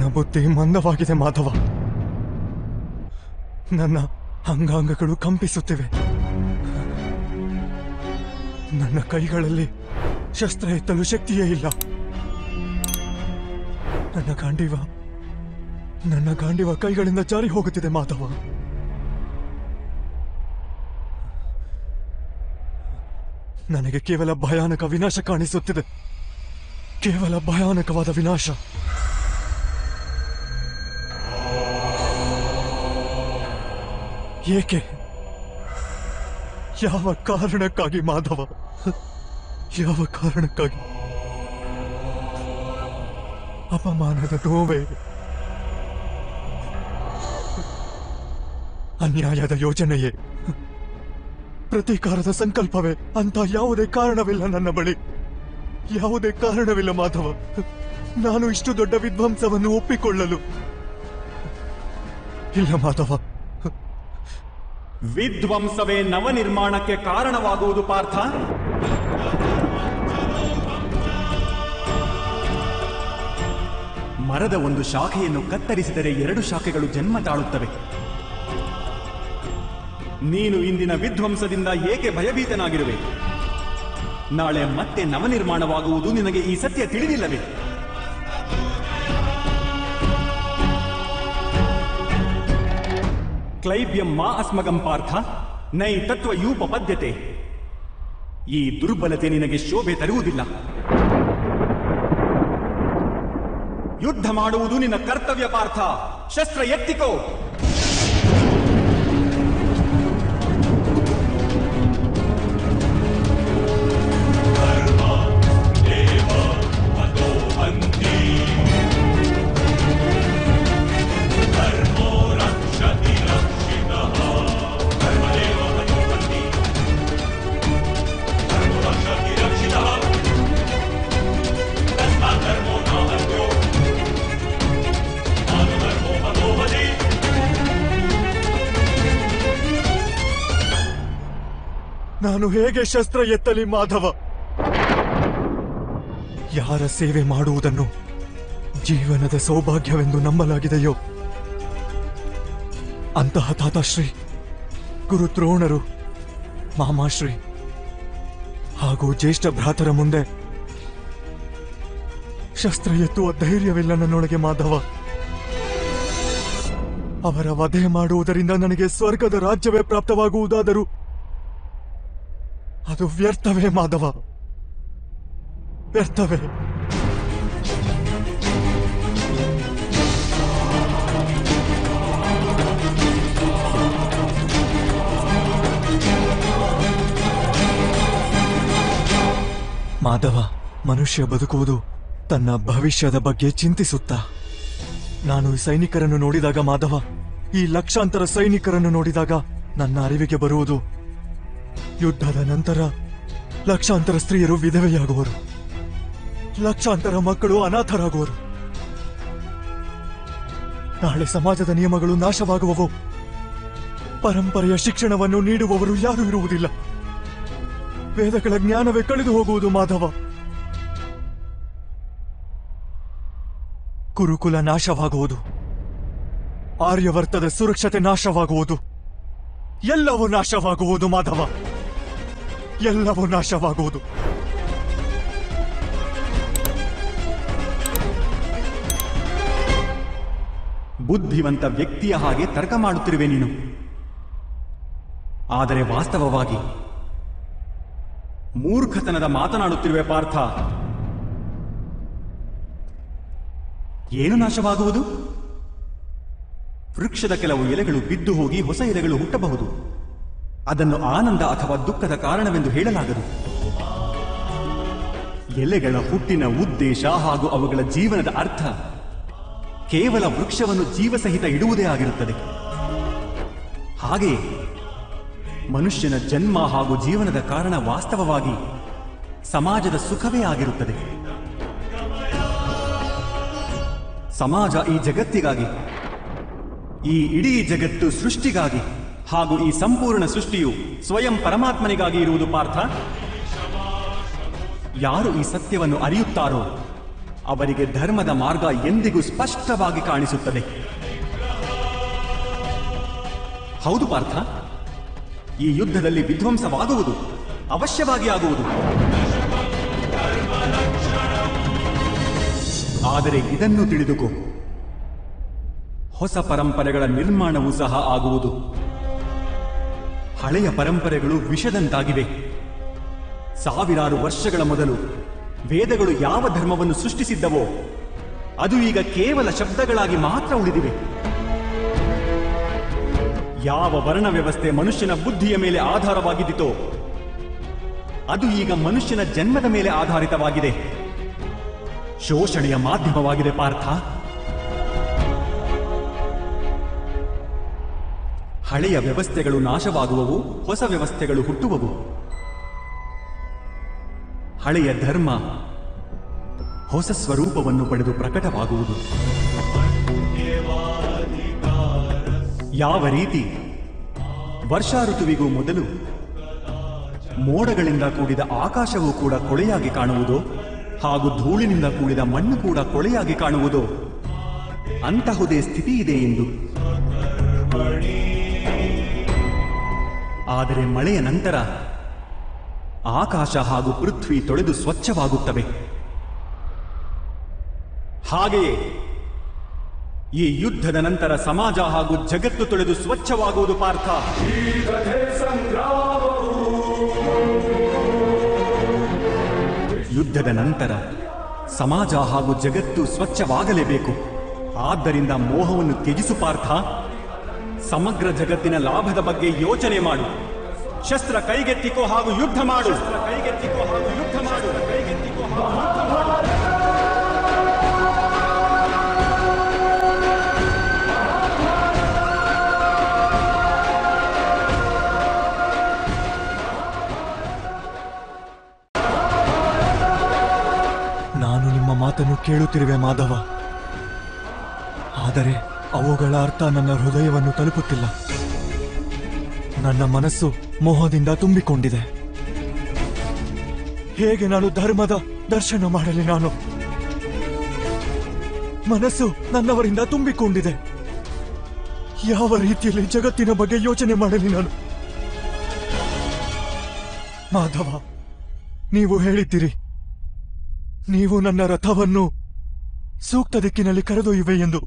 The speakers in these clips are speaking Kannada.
ಬುದ್ಧಿ ಮಂದವಾಗಿದೆ ಮಾಧವ ನನ್ನ ಅಂಗಾಂಗಗಳು ಕಂಪಿಸುತ್ತಿವೆ ನನ್ನ ಕೈಗಳಲ್ಲಿ ಶಸ್ತ್ರ ಎತ್ತಲು ಶಕ್ತಿಯೇ ಇಲ್ಲ ನನ್ನ ಗಾಂಡಿವ ನನ್ನ ಗಾಂಡಿವ ಕೈಗಳಿಂದ ಜಾರಿ ಹೋಗುತ್ತಿದೆ ಮಾಧವ ನನಗೆ ಕೇವಲ ಭಯಾನಕ ವಿನಾಶ ಕಾಣಿಸುತ್ತಿದೆ ಕೇವಲ ಭಯಾನಕವಾದ ವಿನಾಶ ಏಕೆ ಯಾವ ಕಾರಣಕ್ಕಾಗಿ ಮಾಧವ ಯಾವ ಕಾರಣಕ್ಕಾಗಿ ಅಪಮಾನದ ನೋವೇ ಅನ್ಯಾಯದ ಯೋಜನೆಯೇ ಪ್ರತೀಕಾರದ ಸಂಕಲ್ಪವೇ ಅಂತ ಯಾವುದೇ ಕಾರಣವಿಲ್ಲ ನನ್ನ ಬಳಿ ಯಾವುದೇ ಕಾರಣವಿಲ್ಲ ಮಾಧವ ನಾನು ಇಷ್ಟು ದೊಡ್ಡ ವಿಧ್ವಂಸವನ್ನು ಒಪ್ಪಿಕೊಳ್ಳಲು ಇಲ್ಲ ಮಾಧವ ವಿಧ್ವಂಸವೇ ನವನಿರ್ಮಾಣಕ್ಕೆ ಕಾರಣವಾಗುವುದು ಪಾರ್ಥ ಮರದ ಒಂದು ಶಾಖೆಯನ್ನು ಕತ್ತರಿಸಿದರೆ ಎರಡು ಶಾಖೆಗಳು ಜನ್ಮ ತಾಳುತ್ತವೆ ನೀನು ಇಂದಿನ ವಿಧ್ವಂಸದಿಂದ ಏಕೆ ಭಯಭೀತನಾಗಿರುವೆ ನಾಳೆ ಮತ್ತೆ ನವನಿರ್ಮಾಣವಾಗುವುದು ನಿನಗೆ ಈ ಸತ್ಯ ತಿಳಿದಿಲ್ಲವೇ ಕ್ಲೈಬ್ಯಂ ಮಾ ಅಸ್ಮಗಂ ಪಾರ್ಥ ನೈ ತತ್ವ ಯೂಪಪದ್ಯತೆ ಈ ದುರ್ಬಲತೆ ನಿನಗೆ ಶೋಭೆ ತರುವುದಿಲ್ಲ ಯುದ್ಧ ಮಾಡುವುದು ನಿನ್ನ ಕರ್ತವ್ಯ ಪಾರ್ಥ ಶಸ್ತ್ರ ಎತ್ತಿಕೋ ನಾನು ಹೇಗೆ ಶಸ್ತ್ರ ಎತ್ತಲಿ ಮಾಧವ ಯಾರ ಸೇವೆ ಮಾಡುವುದನ್ನು ಜೀವನದ ಸೌಭಾಗ್ಯವೆಂದು ನಂಬಲಾಗಿದೆಯೋ ಅಂತಹ ತಾತಾಶ್ರೀ ಗುರು ದ್ರೋಣರು ಮಾಮಾಶ್ರೀ ಹಾಗೂ ಜ್ಯೇಷ್ಠ ಭ್ರಾತರ ಮುಂದೆ ಶಸ್ತ್ರ ಎತ್ತುವ ಧೈರ್ಯವಿಲ್ಲ ನನ್ನೊಳಗೆ ಮಾಧವ ಅವರ ವಧೆ ಮಾಡುವುದರಿಂದ ನನಗೆ ಸ್ವರ್ಗದ ರಾಜ್ಯವೇ ಪ್ರಾಪ್ತವಾಗುವುದಾದರೂ ಅದು ವ್ಯರ್ಥವೇ ಮಾಧವ ವ್ಯರ್ಥವೇ ಮಾಧವ ಮನುಷ್ಯ ಬದುಕುವುದು ತನ್ನ ಭವಿಷ್ಯದ ಬಗ್ಗೆ ಚಿಂತಿಸುತ್ತಾ ನಾನು ಈ ಸೈನಿಕರನ್ನು ನೋಡಿದಾಗ ಮಾಧವ ಈ ಲಕ್ಷಾಂತರ ಸೈನಿಕರನ್ನು ನೋಡಿದಾಗ ನನ್ನ ಅರಿವಿಗೆ ಬರುವುದು ಯುದ್ಧದ ನಂತರ ಲಕ್ಷಾಂತರ ಸ್ತ್ರೀಯರು ವಿಧವೆಯಾಗುವರು ಲಕ್ಷಾಂತರ ಮಕ್ಕಳು ಅನಾಥರಾಗುವರು ನಾಳೆ ಸಮಾಜದ ನಿಯಮಗಳು ನಾಶವಾಗುವವು ಪರಂಪರೆಯ ಶಿಕ್ಷಣವನ್ನು ನೀಡುವವರು ಯಾರೂ ಇರುವುದಿಲ್ಲ ವೇದಗಳ ಜ್ಞಾನವೇ ಕಳೆದು ಹೋಗುವುದು ಮಾಧವ ಕುರುಕುಲ ನಾಶವಾಗುವುದು ಆರ್ಯವರ್ತದ ಸುರಕ್ಷತೆ ನಾಶವಾಗುವುದು ಎಲ್ಲವೂ ನಾಶವಾಗುವುದು ಮಾಧವ ಎಲ್ಲವೂ ನಾಶವಾಗುವುದು ಬುದ್ಧಿವಂತ ವ್ಯಕ್ತಿಯ ಹಾಗೆ ತರ್ಕ ಮಾಡುತ್ತಿರುವೆ ನೀನು ಆದರೆ ವಾಸ್ತವವಾಗಿ ಮೂರ್ಖತನದ ಮಾತನಾಡುತ್ತಿರುವೆ ಪಾರ್ಥ ಏನು ನಾಶವಾಗುವುದು ವೃಕ್ಷದ ಕೆಲವು ಎಲೆಗಳು ಬಿದ್ದು ಹೋಗಿ ಹೊಸ ಎಲೆಗಳು ಹುಟ್ಟಬಹುದು ಅದನ್ನು ಆನಂದ ಅಥವಾ ದುಃಖದ ಕಾರಣವೆಂದು ಹೇಳಲಾಗದು ಎಲೆಗಳ ಹುಟ್ಟಿನ ಉದ್ದೇಶ ಹಾಗೂ ಅವುಗಳ ಜೀವನದ ಅರ್ಥ ಕೇವಲ ವೃಕ್ಷವನ್ನು ಜೀವಸಹಿತ ಇಡುವುದೇ ಆಗಿರುತ್ತದೆ ಹಾಗೆಯೇ ಮನುಷ್ಯನ ಜನ್ಮ ಹಾಗೂ ಜೀವನದ ಕಾರಣ ವಾಸ್ತವವಾಗಿ ಸಮಾಜದ ಸುಖವೇ ಆಗಿರುತ್ತದೆ ಸಮಾಜ ಈ ಜಗತ್ತಿಗಾಗಿ ಈ ಇಡೀ ಜಗತ್ತು ಸೃಷ್ಟಿಗಾಗಿ ಹಾಗೂ ಈ ಸಂಪೂರ್ಣ ಸೃಷ್ಟಿಯು ಸ್ವಯಂ ಪರಮಾತ್ಮನಿಗಾಗಿ ಇರುವುದು ಪಾರ್ಥ ಯಾರು ಈ ಸತ್ಯವನ್ನು ಅರಿಯುತ್ತಾರೋ ಅವರಿಗೆ ಧರ್ಮದ ಮಾರ್ಗ ಎಂದಿಗೂ ಸ್ಪಷ್ಟವಾಗಿ ಕಾಣಿಸುತ್ತದೆ ಹೌದು ಪಾರ್ಥ ಈ ಯುದ್ಧದಲ್ಲಿ ವಿಧ್ವಂಸವಾಗುವುದು ಅವಶ್ಯವಾಗಿ ಆಗುವುದು ಆದರೆ ಇದನ್ನು ತಿಳಿದುಕೋ ಹೊಸ ಪರಂಪರೆಗಳ ನಿರ್ಮಾಣವೂ ಸಹ ಆಗುವುದು ಹಳೆಯ ಪರಂಪರೆಗಳು ವಿಷದಂತಾಗಿವೆ ಸಾವಿರಾರು ವರ್ಷಗಳ ಮೊದಲು ವೇದಗಳು ಯಾವ ಧರ್ಮವನ್ನು ಸೃಷ್ಟಿಸಿದ್ದವೋ ಅದು ಈಗ ಕೇವಲ ಶಬ್ದಗಳಾಗಿ ಮಾತ್ರ ಉಳಿದಿವೆ ಯಾವ ವರ್ಣ ವ್ಯವಸ್ಥೆ ಮನುಷ್ಯನ ಬುದ್ಧಿಯ ಮೇಲೆ ಆಧಾರವಾಗಿದ್ದಿತೋ ಅದು ಈಗ ಮನುಷ್ಯನ ಜನ್ಮದ ಮೇಲೆ ಆಧಾರಿತವಾಗಿದೆ ಶೋಷಣೆಯ ಮಾಧ್ಯಮವಾಗಿದೆ ಪಾರ್ಥ ಹಳೆಯ ವ್ಯವಸ್ಥೆಗಳು ನಾಶವಾಗುವವು ಹೊಸ ವ್ಯವಸ್ಥೆಗಳು ಹುಟ್ಟುವವು ಹಳೆಯ ಧರ್ಮ ಹೊಸ ಸ್ವರೂಪವನ್ನು ಪಡೆದು ಪ್ರಕಟವಾಗುವುದು ಯಾವ ರೀತಿ ವರ್ಷಾ ಋತುವಿಗೂ ಮೊದಲು ಮೋಡಗಳಿಂದ ಕೂಡಿದ ಆಕಾಶವೂ ಕೂಡ ಕೊಳೆಯಾಗಿ ಕಾಣುವುದೋ ಹಾಗೂ ಧೂಳಿನಿಂದ ಕೂಡಿದ ಮಣ್ಣು ಕೂಡ ಕೊಳೆಯಾಗಿ ಕಾಣುವುದೋ ಅಂತಹುದೇ ಸ್ಥಿತಿ ಇದೆ ಎಂದು ಆದರೆ ಮಳೆಯ ನಂತರ ಆಕಾಶ ಹಾಗೂ ಪೃಥ್ವಿ ತೊಳೆದು ಸ್ವಚ್ಛವಾಗುತ್ತವೆ ಹಾಗೆಯೇ ಈ ಯುದ್ಧದ ನಂತರ ಸಮಾಜ ಹಾಗೂ ಜಗತ್ತು ತೊಳೆದು ಸ್ವಚ್ಛವಾಗುವುದು ಪಾರ್ಥ ಯುದ್ಧದ ನಂತರ ಸಮಾಜ ಹಾಗೂ ಜಗತ್ತು ಸ್ವಚ್ಛವಾಗಲೇಬೇಕು ಆದ್ದರಿಂದ ಮೋಹವನ್ನು ತ್ಯಜಿಸು ಪಾರ್ಥ ಸಮಗ್ರ ಜಗತ್ತಿನ ಲಾಭದ ಬಗ್ಗೆ ಯೋಚನೆ ಮಾಡು ಶಸ್ತ್ರ ಕೈಗೆತ್ತಿಕೋ ಹಾಗೂ ಯುದ್ಧ ಮಾಡು ಕೈಗೆತ್ತಿಕೋ ಹಾಗೂ ಯುದ್ಧ ಮಾಡು ಕೈಗೆತ್ತಿಕೋ ಹಾಗೂ ಯುದ್ಧ ಮಾಡು ನಾನು ನಿಮ್ಮ ಮಾತನ್ನು ಕೇಳುತ್ತಿರುವೆ ಮಾಧವ ಆದರೆ ಅವುಗಳ ಅರ್ಥ ನನ್ನ ಹೃದಯವನ್ನು ತಲುಪುತ್ತಿಲ್ಲ ನನ್ನ ಮನಸ್ಸು ಮೋಹದಿಂದ ತುಂಬಿಕೊಂಡಿದೆ ಹೇಗೆ ನಾನು ಧರ್ಮದ ದರ್ಶನ ಮಾಡಲಿ ನಾನು ಮನಸ್ಸು ನನ್ನವರಿಂದ ತುಂಬಿಕೊಂಡಿದೆ ಯಾವ ರೀತಿಯಲ್ಲಿ ಜಗತ್ತಿನ ಬಗ್ಗೆ ಯೋಚನೆ ಮಾಡಲಿ ನಾನು ಮಾಧವ ನೀವು ಹೇಳಿದ್ದೀರಿ ನೀವು ನನ್ನ ರಥವನ್ನು ಸೂಕ್ತ ದಿಕ್ಕಿನಲ್ಲಿ ಕರೆದೊಯ್ಯುವೆ ಎಂದು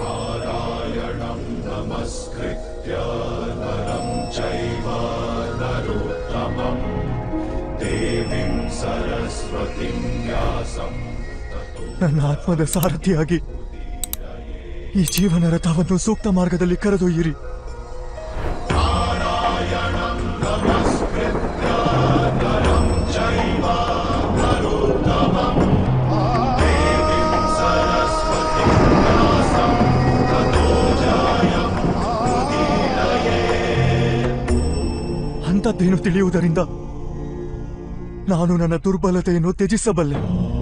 ನನ್ನ ಆತ್ಮದ ಸಾರಥಿಯಾಗಿ ಈ ಜೀವನ ರಥವನ್ನು ಸೂಕ್ತ ಮಾರ್ಗದಲ್ಲಿ ಕರೆದೊಯ್ಯಿರಿ ಅಂಥದ್ದೇನು ತಿಳಿಯುವುದರಿಂದ ನಾನು ನನ್ನ ದುರ್ಬಲತೆಯನ್ನು ತ್ಯಜಿಸಬಲ್ಲೆ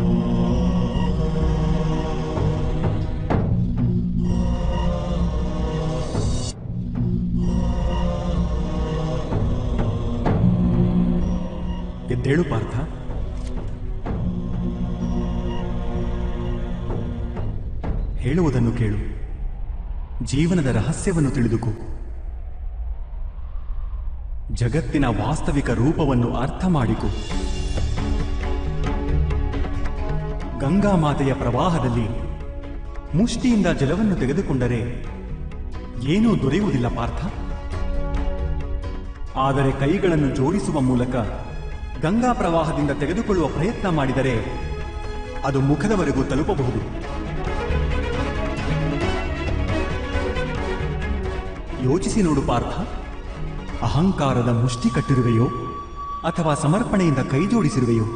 ಎದ್ದೇಳು ಪಾರ್ಥ ಹೇಳುವುದನ್ನು ಕೇಳು ಜೀವನದ ರಹಸ್ಯವನ್ನು ತಿಳಿದುಕೋ ಜಗತ್ತಿನ ವಾಸ್ತವಿಕ ರೂಪವನ್ನು ಅರ್ಥ ಮಾಡಿಕೊ ಗಂಗಾ ಮಾತೆಯ ಪ್ರವಾಹದಲ್ಲಿ ಮುಷ್ಟಿಯಿಂದ ಜಲವನ್ನು ತೆಗೆದುಕೊಂಡರೆ ಏನೂ ದೊರೆಯುವುದಿಲ್ಲ ಪಾರ್ಥ ಆದರೆ ಕೈಗಳನ್ನು ಜೋಡಿಸುವ ಮೂಲಕ ಗಂಗಾ ಪ್ರವಾಹದಿಂದ ತೆಗೆದುಕೊಳ್ಳುವ ಪ್ರಯತ್ನ ಮಾಡಿದರೆ ಅದು ಮುಖದವರೆಗೂ ತಲುಪಬಹುದು ಯೋಚಿಸಿ ನೋಡು ಪಾರ್ಥ ಅಹಂಕಾರದ ಮುಷ್ಟಿ ಕಟ್ಟಿರುವೆಯೋ ಅಥವಾ ಸಮರ್ಪಣೆಯಿಂದ ಕೈ ಜೋಡಿಸಿರುವೆಯೋ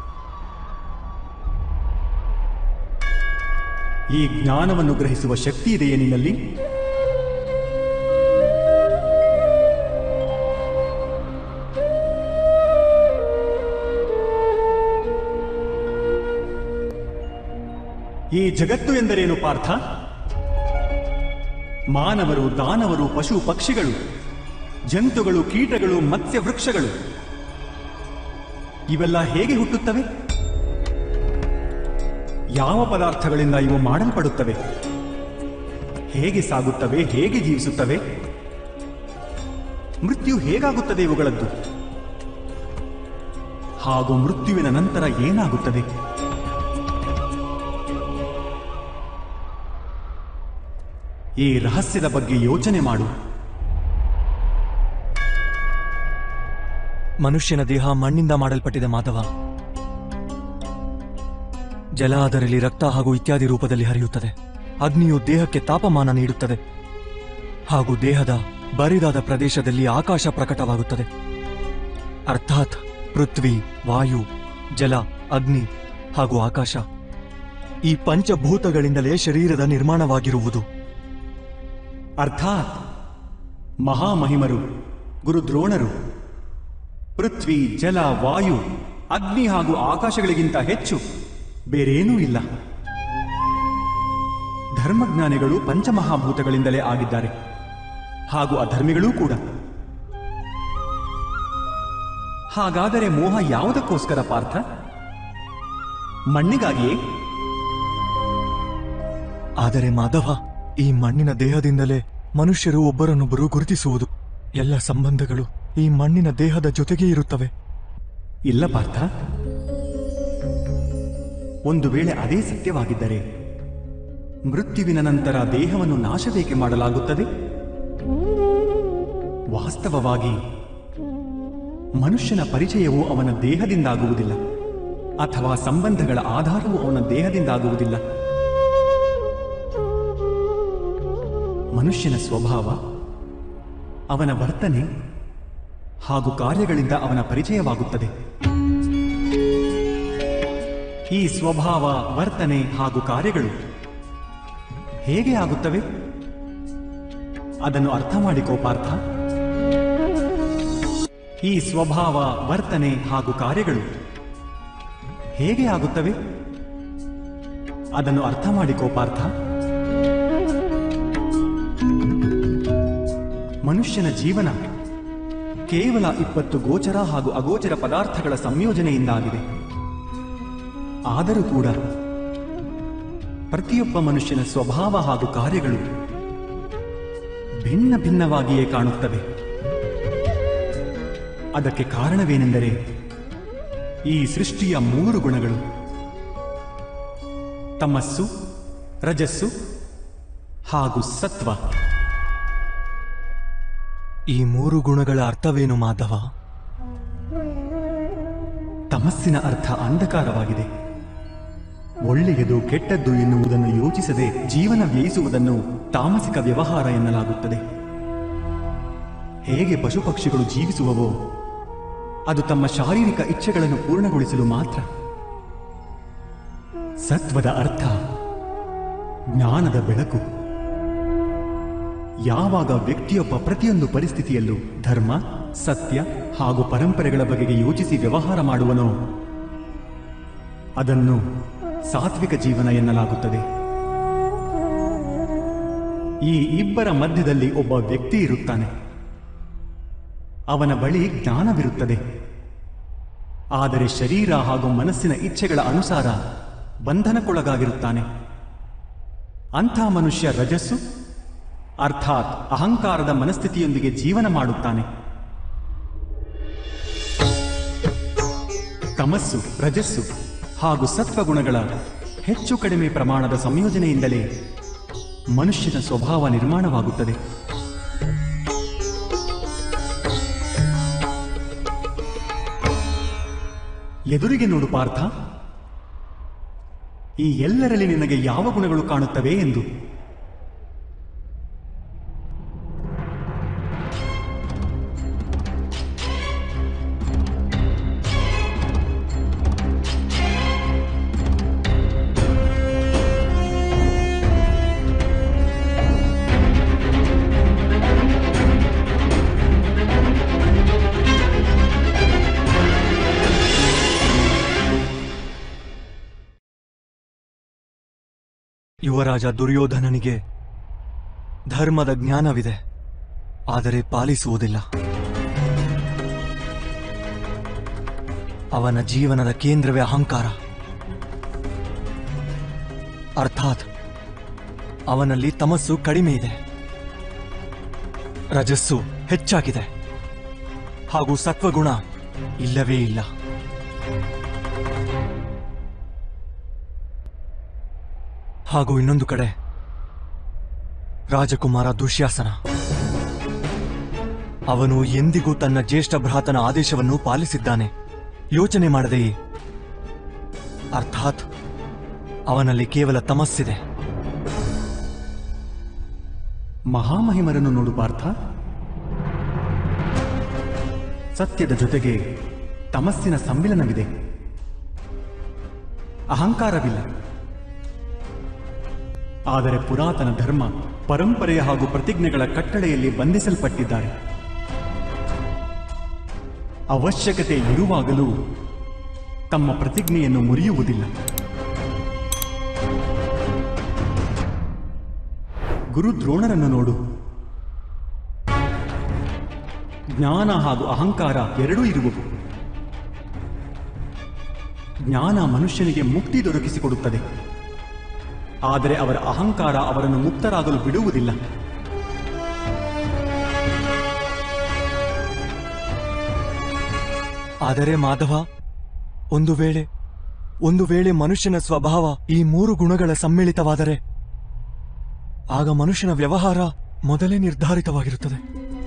ಈ ಜ್ಞಾನವನ್ನು ಗ್ರಹಿಸುವ ಶಕ್ತಿ ಇದೆಯೇ ನಿನ್ನಲ್ಲಿ ಈ ಜಗತ್ತು ಎಂದರೇನು ಪಾರ್ಥ ಮಾನವರು ದಾನವರು ಪಶು ಪಕ್ಷಿಗಳು ಜಂತುಗಳು ಕೀಟಗಳು ಮತ್ಸ್ಯ ವೃಕ್ಷಗಳು ಇವೆಲ್ಲ ಹೇಗೆ ಹುಟ್ಟುತ್ತವೆ ಯಾವ ಪದಾರ್ಥಗಳಿಂದ ಇವು ಮಾಡಲ್ಪಡುತ್ತವೆ ಹೇಗೆ ಸಾಗುತ್ತವೆ ಹೇಗೆ ಜೀವಿಸುತ್ತವೆ ಮೃತ್ಯು ಹೇಗಾಗುತ್ತದೆ ಇವುಗಳದ್ದು ಹಾಗೂ ಮೃತ್ಯುವಿನ ನಂತರ ಏನಾಗುತ್ತದೆ ಈ ರಹಸ್ಯದ ಬಗ್ಗೆ ಯೋಚನೆ ಮಾಡು ಮನುಷ್ಯನ ದೇಹ ಮಣ್ಣಿಂದ ಮಾಡಲ್ಪಟ್ಟಿದೆ ಮಾಧವ ಜಲ ಅದರಲ್ಲಿ ರಕ್ತ ಹಾಗೂ ಇತ್ಯಾದಿ ರೂಪದಲ್ಲಿ ಹರಿಯುತ್ತದೆ ಅಗ್ನಿಯು ದೇಹಕ್ಕೆ ತಾಪಮಾನ ನೀಡುತ್ತದೆ ಹಾಗೂ ದೇಹದ ಬರಿದಾದ ಪ್ರದೇಶದಲ್ಲಿ ಆಕಾಶ ಪ್ರಕಟವಾಗುತ್ತದೆ ಅರ್ಥಾತ್ ಪೃಥ್ವಿ ವಾಯು ಜಲ ಅಗ್ನಿ ಹಾಗೂ ಆಕಾಶ ಈ ಪಂಚಭೂತಗಳಿಂದಲೇ ಶರೀರದ ನಿರ್ಮಾಣವಾಗಿರುವುದು ಅರ್ಥಾತ್ ಮಹಾಮಹಿಮರು ಗುರು ದ್ರೋಣರು ಪೃಥ್ವಿ ಜಲ ವಾಯು ಅಗ್ನಿ ಹಾಗೂ ಆಕಾಶಗಳಿಗಿಂತ ಹೆಚ್ಚು ಬೇರೇನೂ ಇಲ್ಲ ಧರ್ಮಜ್ಞಾನಿಗಳು ಪಂಚಮಹಾಭೂತಗಳಿಂದಲೇ ಆಗಿದ್ದಾರೆ ಹಾಗೂ ಅಧರ್ಮಿಗಳೂ ಕೂಡ ಹಾಗಾದರೆ ಮೋಹ ಯಾವುದಕ್ಕೋಸ್ಕರ ಪಾರ್ಥ ಮಣ್ಣಿಗಾಗಿಯೇ ಆದರೆ ಮಾಧವ ಈ ಮಣ್ಣಿನ ದೇಹದಿಂದಲೇ ಮನುಷ್ಯರು ಒಬ್ಬರನ್ನೊಬ್ಬರು ಗುರುತಿಸುವುದು ಎಲ್ಲ ಸಂಬಂಧಗಳು ಈ ಮಣ್ಣಿನ ದೇಹದ ಜೊತೆಗೇ ಇರುತ್ತವೆ ಇಲ್ಲ ಪಾರ್ಥ ಒಂದು ವೇಳೆ ಅದೇ ಸತ್ಯವಾಗಿದ್ದರೆ ಮೃತ್ಯುವಿನ ನಂತರ ದೇಹವನ್ನು ನಾಶವೇಕೆ ಮಾಡಲಾಗುತ್ತದೆ ವಾಸ್ತವವಾಗಿ ಮನುಷ್ಯನ ಪರಿಚಯವು ಅವನ ದೇಹದಿಂದಾಗುವುದಿಲ್ಲ ಅಥವಾ ಸಂಬಂಧಗಳ ಆಧಾರವು ಅವನ ದೇಹದಿಂದಾಗುವುದಿಲ್ಲ ಮನುಷ್ಯನ ಸ್ವಭಾವ ಅವನ ವರ್ತನೆ ಹಾಗೂ ಕಾರ್ಯಗಳಿಂದ ಅವನ ಪರಿಚಯವಾಗುತ್ತದೆ ಈ ಸ್ವಭಾವ ವರ್ತನೆ ಹಾಗೂ ಕಾರ್ಯಗಳು ಹೇಗೆ ಆಗುತ್ತವೆ ಅದನ್ನು ಅರ್ಥ ಮಾಡಿಕೋ ಪಾರ್ಥ ಈ ಸ್ವಭಾವ ವರ್ತನೆ ಹಾಗೂ ಕಾರ್ಯಗಳು ಹೇಗೆ ಆಗುತ್ತವೆ ಅದನ್ನು ಅರ್ಥ ಮಾಡಿಕೋ ಪಾರ್ಥ ಮನುಷ್ಯನ ಜೀವನ ಕೇವಲ ಇಪ್ಪತ್ತು ಗೋಚರ ಹಾಗೂ ಅಗೋಚರ ಪದಾರ್ಥಗಳ ಸಂಯೋಜನೆಯಿಂದಾಗಿದೆ ಆದರೂ ಕೂಡ ಪ್ರತಿಯೊಬ್ಬ ಮನುಷ್ಯನ ಸ್ವಭಾವ ಹಾಗೂ ಕಾರ್ಯಗಳು ಭಿನ್ನ ಭಿನ್ನವಾಗಿಯೇ ಕಾಣುತ್ತವೆ ಅದಕ್ಕೆ ಕಾರಣವೇನೆಂದರೆ ಈ ಸೃಷ್ಟಿಯ ಮೂರು ಗುಣಗಳು ತಮಸ್ಸು ರಜಸ್ಸು ಹಾಗೂ ಸತ್ವ ಈ ಮೂರು ಗುಣಗಳ ಅರ್ಥವೇನು ಮಾಧವ ತಮಸ್ಸಿನ ಅರ್ಥ ಅಂಧಕಾರವಾಗಿದೆ ಒಳ್ಳೆಯದು ಕೆಟ್ಟದ್ದು ಎನ್ನುವುದನ್ನು ಯೋಚಿಸದೆ ಜೀವನ ವ್ಯಯಿಸುವುದನ್ನು ತಾಮಸಿಕ ವ್ಯವಹಾರ ಎನ್ನಲಾಗುತ್ತದೆ ಹೇಗೆ ಪಶು ಪಕ್ಷಿಗಳು ಜೀವಿಸುವವೋ ಅದು ತಮ್ಮ ಶಾರೀರಿಕ ಇಚ್ಛೆಗಳನ್ನು ಪೂರ್ಣಗೊಳಿಸಲು ಮಾತ್ರ ಸತ್ವದ ಅರ್ಥ ಜ್ಞಾನದ ಬೆಳಕು ಯಾವಾಗ ವ್ಯಕ್ತಿಯೊಬ್ಬ ಪ್ರತಿಯೊಂದು ಪರಿಸ್ಥಿತಿಯಲ್ಲೂ ಧರ್ಮ ಸತ್ಯ ಹಾಗೂ ಪರಂಪರೆಗಳ ಬಗೆಗೆ ಯೋಚಿಸಿ ವ್ಯವಹಾರ ಮಾಡುವನೋ ಅದನ್ನು ಸಾತ್ವಿಕ ಜೀವನ ಎನ್ನಲಾಗುತ್ತದೆ ಈ ಇಬ್ಬರ ಮಧ್ಯದಲ್ಲಿ ಒಬ್ಬ ವ್ಯಕ್ತಿ ಇರುತ್ತಾನೆ ಅವನ ಬಳಿ ಜ್ಞಾನವಿರುತ್ತದೆ ಆದರೆ ಶರೀರ ಹಾಗೂ ಮನಸ್ಸಿನ ಇಚ್ಛೆಗಳ ಅನುಸಾರ ಬಂಧನಕ್ಕೊಳಗಾಗಿರುತ್ತಾನೆ ಅಂಥ ಮನುಷ್ಯ ರಜಸ್ಸು ಅರ್ಥಾತ್ ಅಹಂಕಾರದ ಮನಸ್ಥಿತಿಯೊಂದಿಗೆ ಜೀವನ ಮಾಡುತ್ತಾನೆ ತಮಸ್ಸು ರಜಸ್ಸು ಹಾಗೂ ಸತ್ವಗುಣಗಳ ಹೆಚ್ಚು ಕಡಿಮೆ ಪ್ರಮಾಣದ ಸಂಯೋಜನೆಯಿಂದಲೇ ಮನುಷ್ಯನ ಸ್ವಭಾವ ನಿರ್ಮಾಣವಾಗುತ್ತದೆ ಎದುರಿಗೆ ನೋಡು ಪಾರ್ಥ ಈ ಎಲ್ಲರಲ್ಲಿ ನಿನಗೆ ಯಾವ ಗುಣಗಳು ಕಾಣುತ್ತವೆ ಎಂದು ಯುವರಾಜ ದುರ್ಯೋಧನನಿಗೆ ಧರ್ಮದ ಜ್ಞಾನವಿದೆ ಆದರೆ ಪಾಲಿಸುವುದಿಲ್ಲ ಅವನ ಜೀವನದ ಕೇಂದ್ರವೇ ಅಹಂಕಾರ ಅರ್ಥಾತ್ ಅವನಲ್ಲಿ ತಮಸ್ಸು ಕಡಿಮೆ ಇದೆ ರಜಸ್ಸು ಹೆಚ್ಚಾಗಿದೆ ಹಾಗೂ ಸತ್ವಗುಣ ಇಲ್ಲವೇ ಇಲ್ಲ ಹಾಗೂ ಇನ್ನೊಂದು ಕಡೆ ರಾಜಕುಮಾರ ದುಶ್ಯಾಸನ ಅವನು ಎಂದಿಗೂ ತನ್ನ ಜ್ಯೇಷ್ಠ ಭ್ರಾತನ ಆದೇಶವನ್ನು ಪಾಲಿಸಿದ್ದಾನೆ ಯೋಚನೆ ಮಾಡದೆಯೇ ಅರ್ಥಾತ್ ಅವನಲ್ಲಿ ಕೇವಲ ತಮಸ್ಸಿದೆ ಮಹಾಮಹಿಮರನ್ನು ನೋಡು ಪಾರ್ಥ ಸತ್ಯದ ಜೊತೆಗೆ ತಮಸ್ಸಿನ ಸಮ್ಮಿಲನವಿದೆ ಅಹಂಕಾರವಿಲ್ಲ ಆದರೆ ಪುರಾತನ ಧರ್ಮ ಪರಂಪರೆಯ ಹಾಗೂ ಪ್ರತಿಜ್ಞೆಗಳ ಕಟ್ಟಳೆಯಲ್ಲಿ ಬಂಧಿಸಲ್ಪಟ್ಟಿದ್ದಾರೆ ಅವಶ್ಯಕತೆ ಇರುವಾಗಲೂ ತಮ್ಮ ಪ್ರತಿಜ್ಞೆಯನ್ನು ಮುರಿಯುವುದಿಲ್ಲ ಗುರು ದ್ರೋಣರನ್ನು ನೋಡು ಜ್ಞಾನ ಹಾಗೂ ಅಹಂಕಾರ ಎರಡೂ ಇರುವವು ಜ್ಞಾನ ಮನುಷ್ಯನಿಗೆ ಮುಕ್ತಿ ದೊರಕಿಸಿಕೊಡುತ್ತದೆ ಆದರೆ ಅವರ ಅಹಂಕಾರ ಅವರನ್ನು ಮುಕ್ತರಾಗಲು ಬಿಡುವುದಿಲ್ಲ ಆದರೆ ಮಾಧವ ಒಂದು ವೇಳೆ ಒಂದು ವೇಳೆ ಮನುಷ್ಯನ ಸ್ವಭಾವ ಈ ಮೂರು ಗುಣಗಳ ಸಮ್ಮಿಳಿತವಾದರೆ ಆಗ ಮನುಷ್ಯನ ವ್ಯವಹಾರ ಮೊದಲೇ ನಿರ್ಧಾರಿತವಾಗಿರುತ್ತದೆ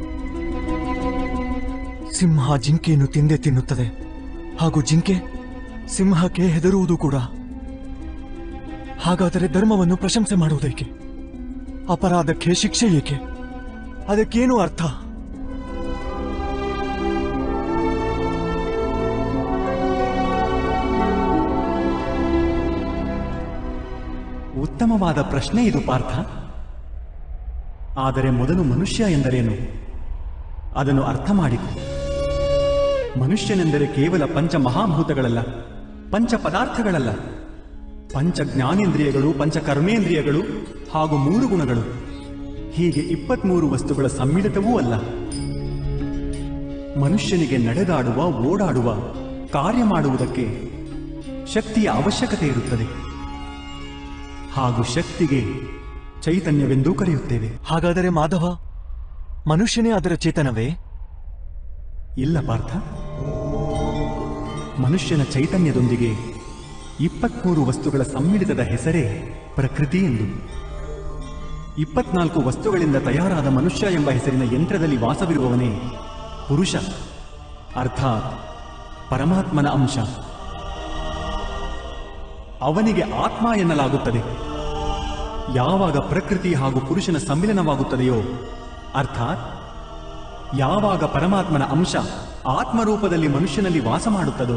ಸಿಂಹ ಜಿಂಕೆಯನ್ನು ತಿಂದೇ ತಿನ್ನುತ್ತದೆ ಹಾಗೂ ಜಿಂಕೆ ಸಿಂಹಕ್ಕೆ ಹೆದರುವುದು ಕೂಡ ಹಾಗಾದರೆ ಧರ್ಮವನ್ನು ಪ್ರಶಂಸೆ ಮಾಡುವುದೇಕೆ ಅಪರಾಧಕ್ಕೆ ಶಿಕ್ಷೆ ಏಕೆ ಅದಕ್ಕೇನು ಅರ್ಥ ಉತ್ತಮವಾದ ಪ್ರಶ್ನೆ ಇದು ಪಾರ್ಥ ಆದರೆ ಮೊದಲು ಮನುಷ್ಯ ಎಂದರೇನು ಅದನ್ನು ಅರ್ಥ ಮಾಡಿಕೊ ಮನುಷ್ಯನೆಂದರೆ ಕೇವಲ ಪಂಚ ಮಹಾಭೂತಗಳಲ್ಲ ಪಂಚ ಪದಾರ್ಥಗಳಲ್ಲ ಪಂಚ ಜ್ಞಾನೇಂದ್ರಿಯಗಳು ಪಂಚ ಕರ್ಮೇಂದ್ರಿಯಗಳು ಹಾಗೂ ಮೂರು ಗುಣಗಳು ಹೀಗೆ ಇಪ್ಪತ್ಮೂರು ವಸ್ತುಗಳ ಸಮ್ಮಿಳಿತವೂ ಅಲ್ಲ ಮನುಷ್ಯನಿಗೆ ನಡೆದಾಡುವ ಓಡಾಡುವ ಕಾರ್ಯ ಮಾಡುವುದಕ್ಕೆ ಶಕ್ತಿಯ ಅವಶ್ಯಕತೆ ಇರುತ್ತದೆ ಹಾಗೂ ಶಕ್ತಿಗೆ ಚೈತನ್ಯವೆಂದೂ ಕರೆಯುತ್ತೇವೆ ಹಾಗಾದರೆ ಮಾಧವ ಮನುಷ್ಯನೇ ಅದರ ಚೇತನವೇ ಇಲ್ಲ ಪಾರ್ಥ ಮನುಷ್ಯನ ಚೈತನ್ಯದೊಂದಿಗೆ ಇಪ್ಪತ್ಮೂರು ವಸ್ತುಗಳ ಸಮ್ಮಿಳಿತದ ಹೆಸರೇ ಪ್ರಕೃತಿ ಎಂದು ಇಪ್ಪತ್ನಾಲ್ಕು ವಸ್ತುಗಳಿಂದ ತಯಾರಾದ ಮನುಷ್ಯ ಎಂಬ ಹೆಸರಿನ ಯಂತ್ರದಲ್ಲಿ ವಾಸವಿರುವವನೇ ಪುರುಷ ಅರ್ಥಾತ್ ಪರಮಾತ್ಮನ ಅಂಶ ಅವನಿಗೆ ಆತ್ಮ ಎನ್ನಲಾಗುತ್ತದೆ ಯಾವಾಗ ಪ್ರಕೃತಿ ಹಾಗೂ ಪುರುಷನ ಸಮ್ಮಿಲನವಾಗುತ್ತದೆಯೋ ಅರ್ಥಾತ್ ಯಾವಾಗ ಪರಮಾತ್ಮನ ಅಂಶ ಆತ್ಮರೂಪದಲ್ಲಿ ಮನುಷ್ಯನಲ್ಲಿ ವಾಸ ಮಾಡುತ್ತದೋ